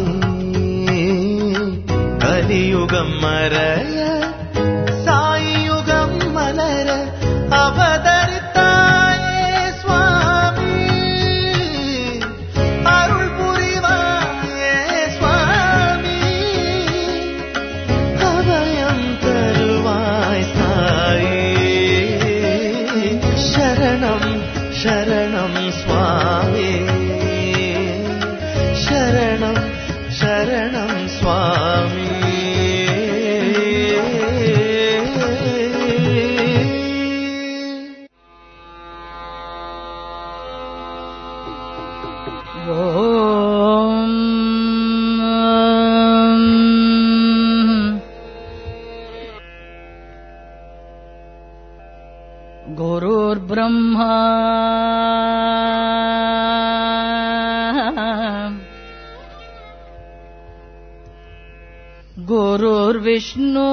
கலியுகம் மறைய சாயுகம் மலர அவதரித்தாயே சுவாமி அருள் புரிவாயே சுவாமி அபயம் தருவாய் சாயி சரணம் சரணம் சுவாமி சரணம் சரணம் சுவாமி गुरुर्ब्रह्मा गुरुर्विष्णु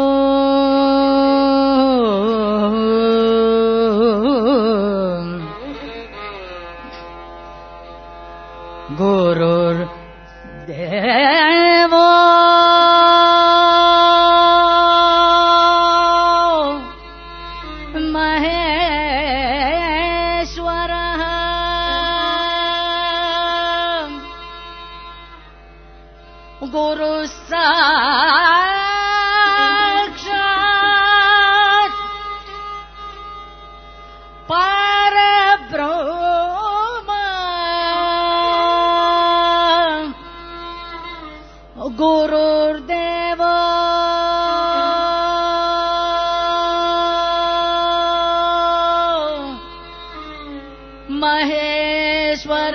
गुरुर्देवो महेश्वरः गुरुः साक्षात् परब्रह्म गुरुर्देव महेश्वर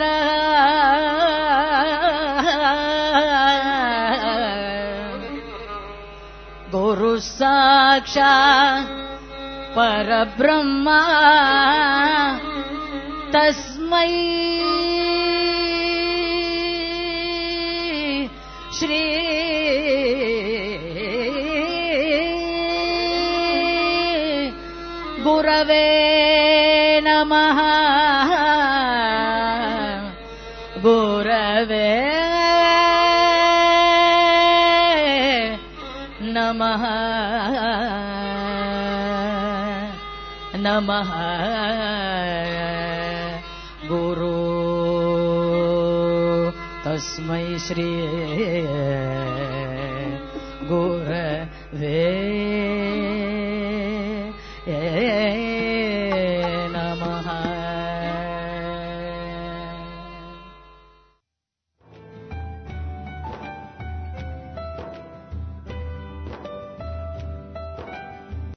गुरु साक्षात् परब्रह्मा तस्मै श्री गुरवे नमः गुरवे नमः नमः गुरु तस्मै श्री गुरवे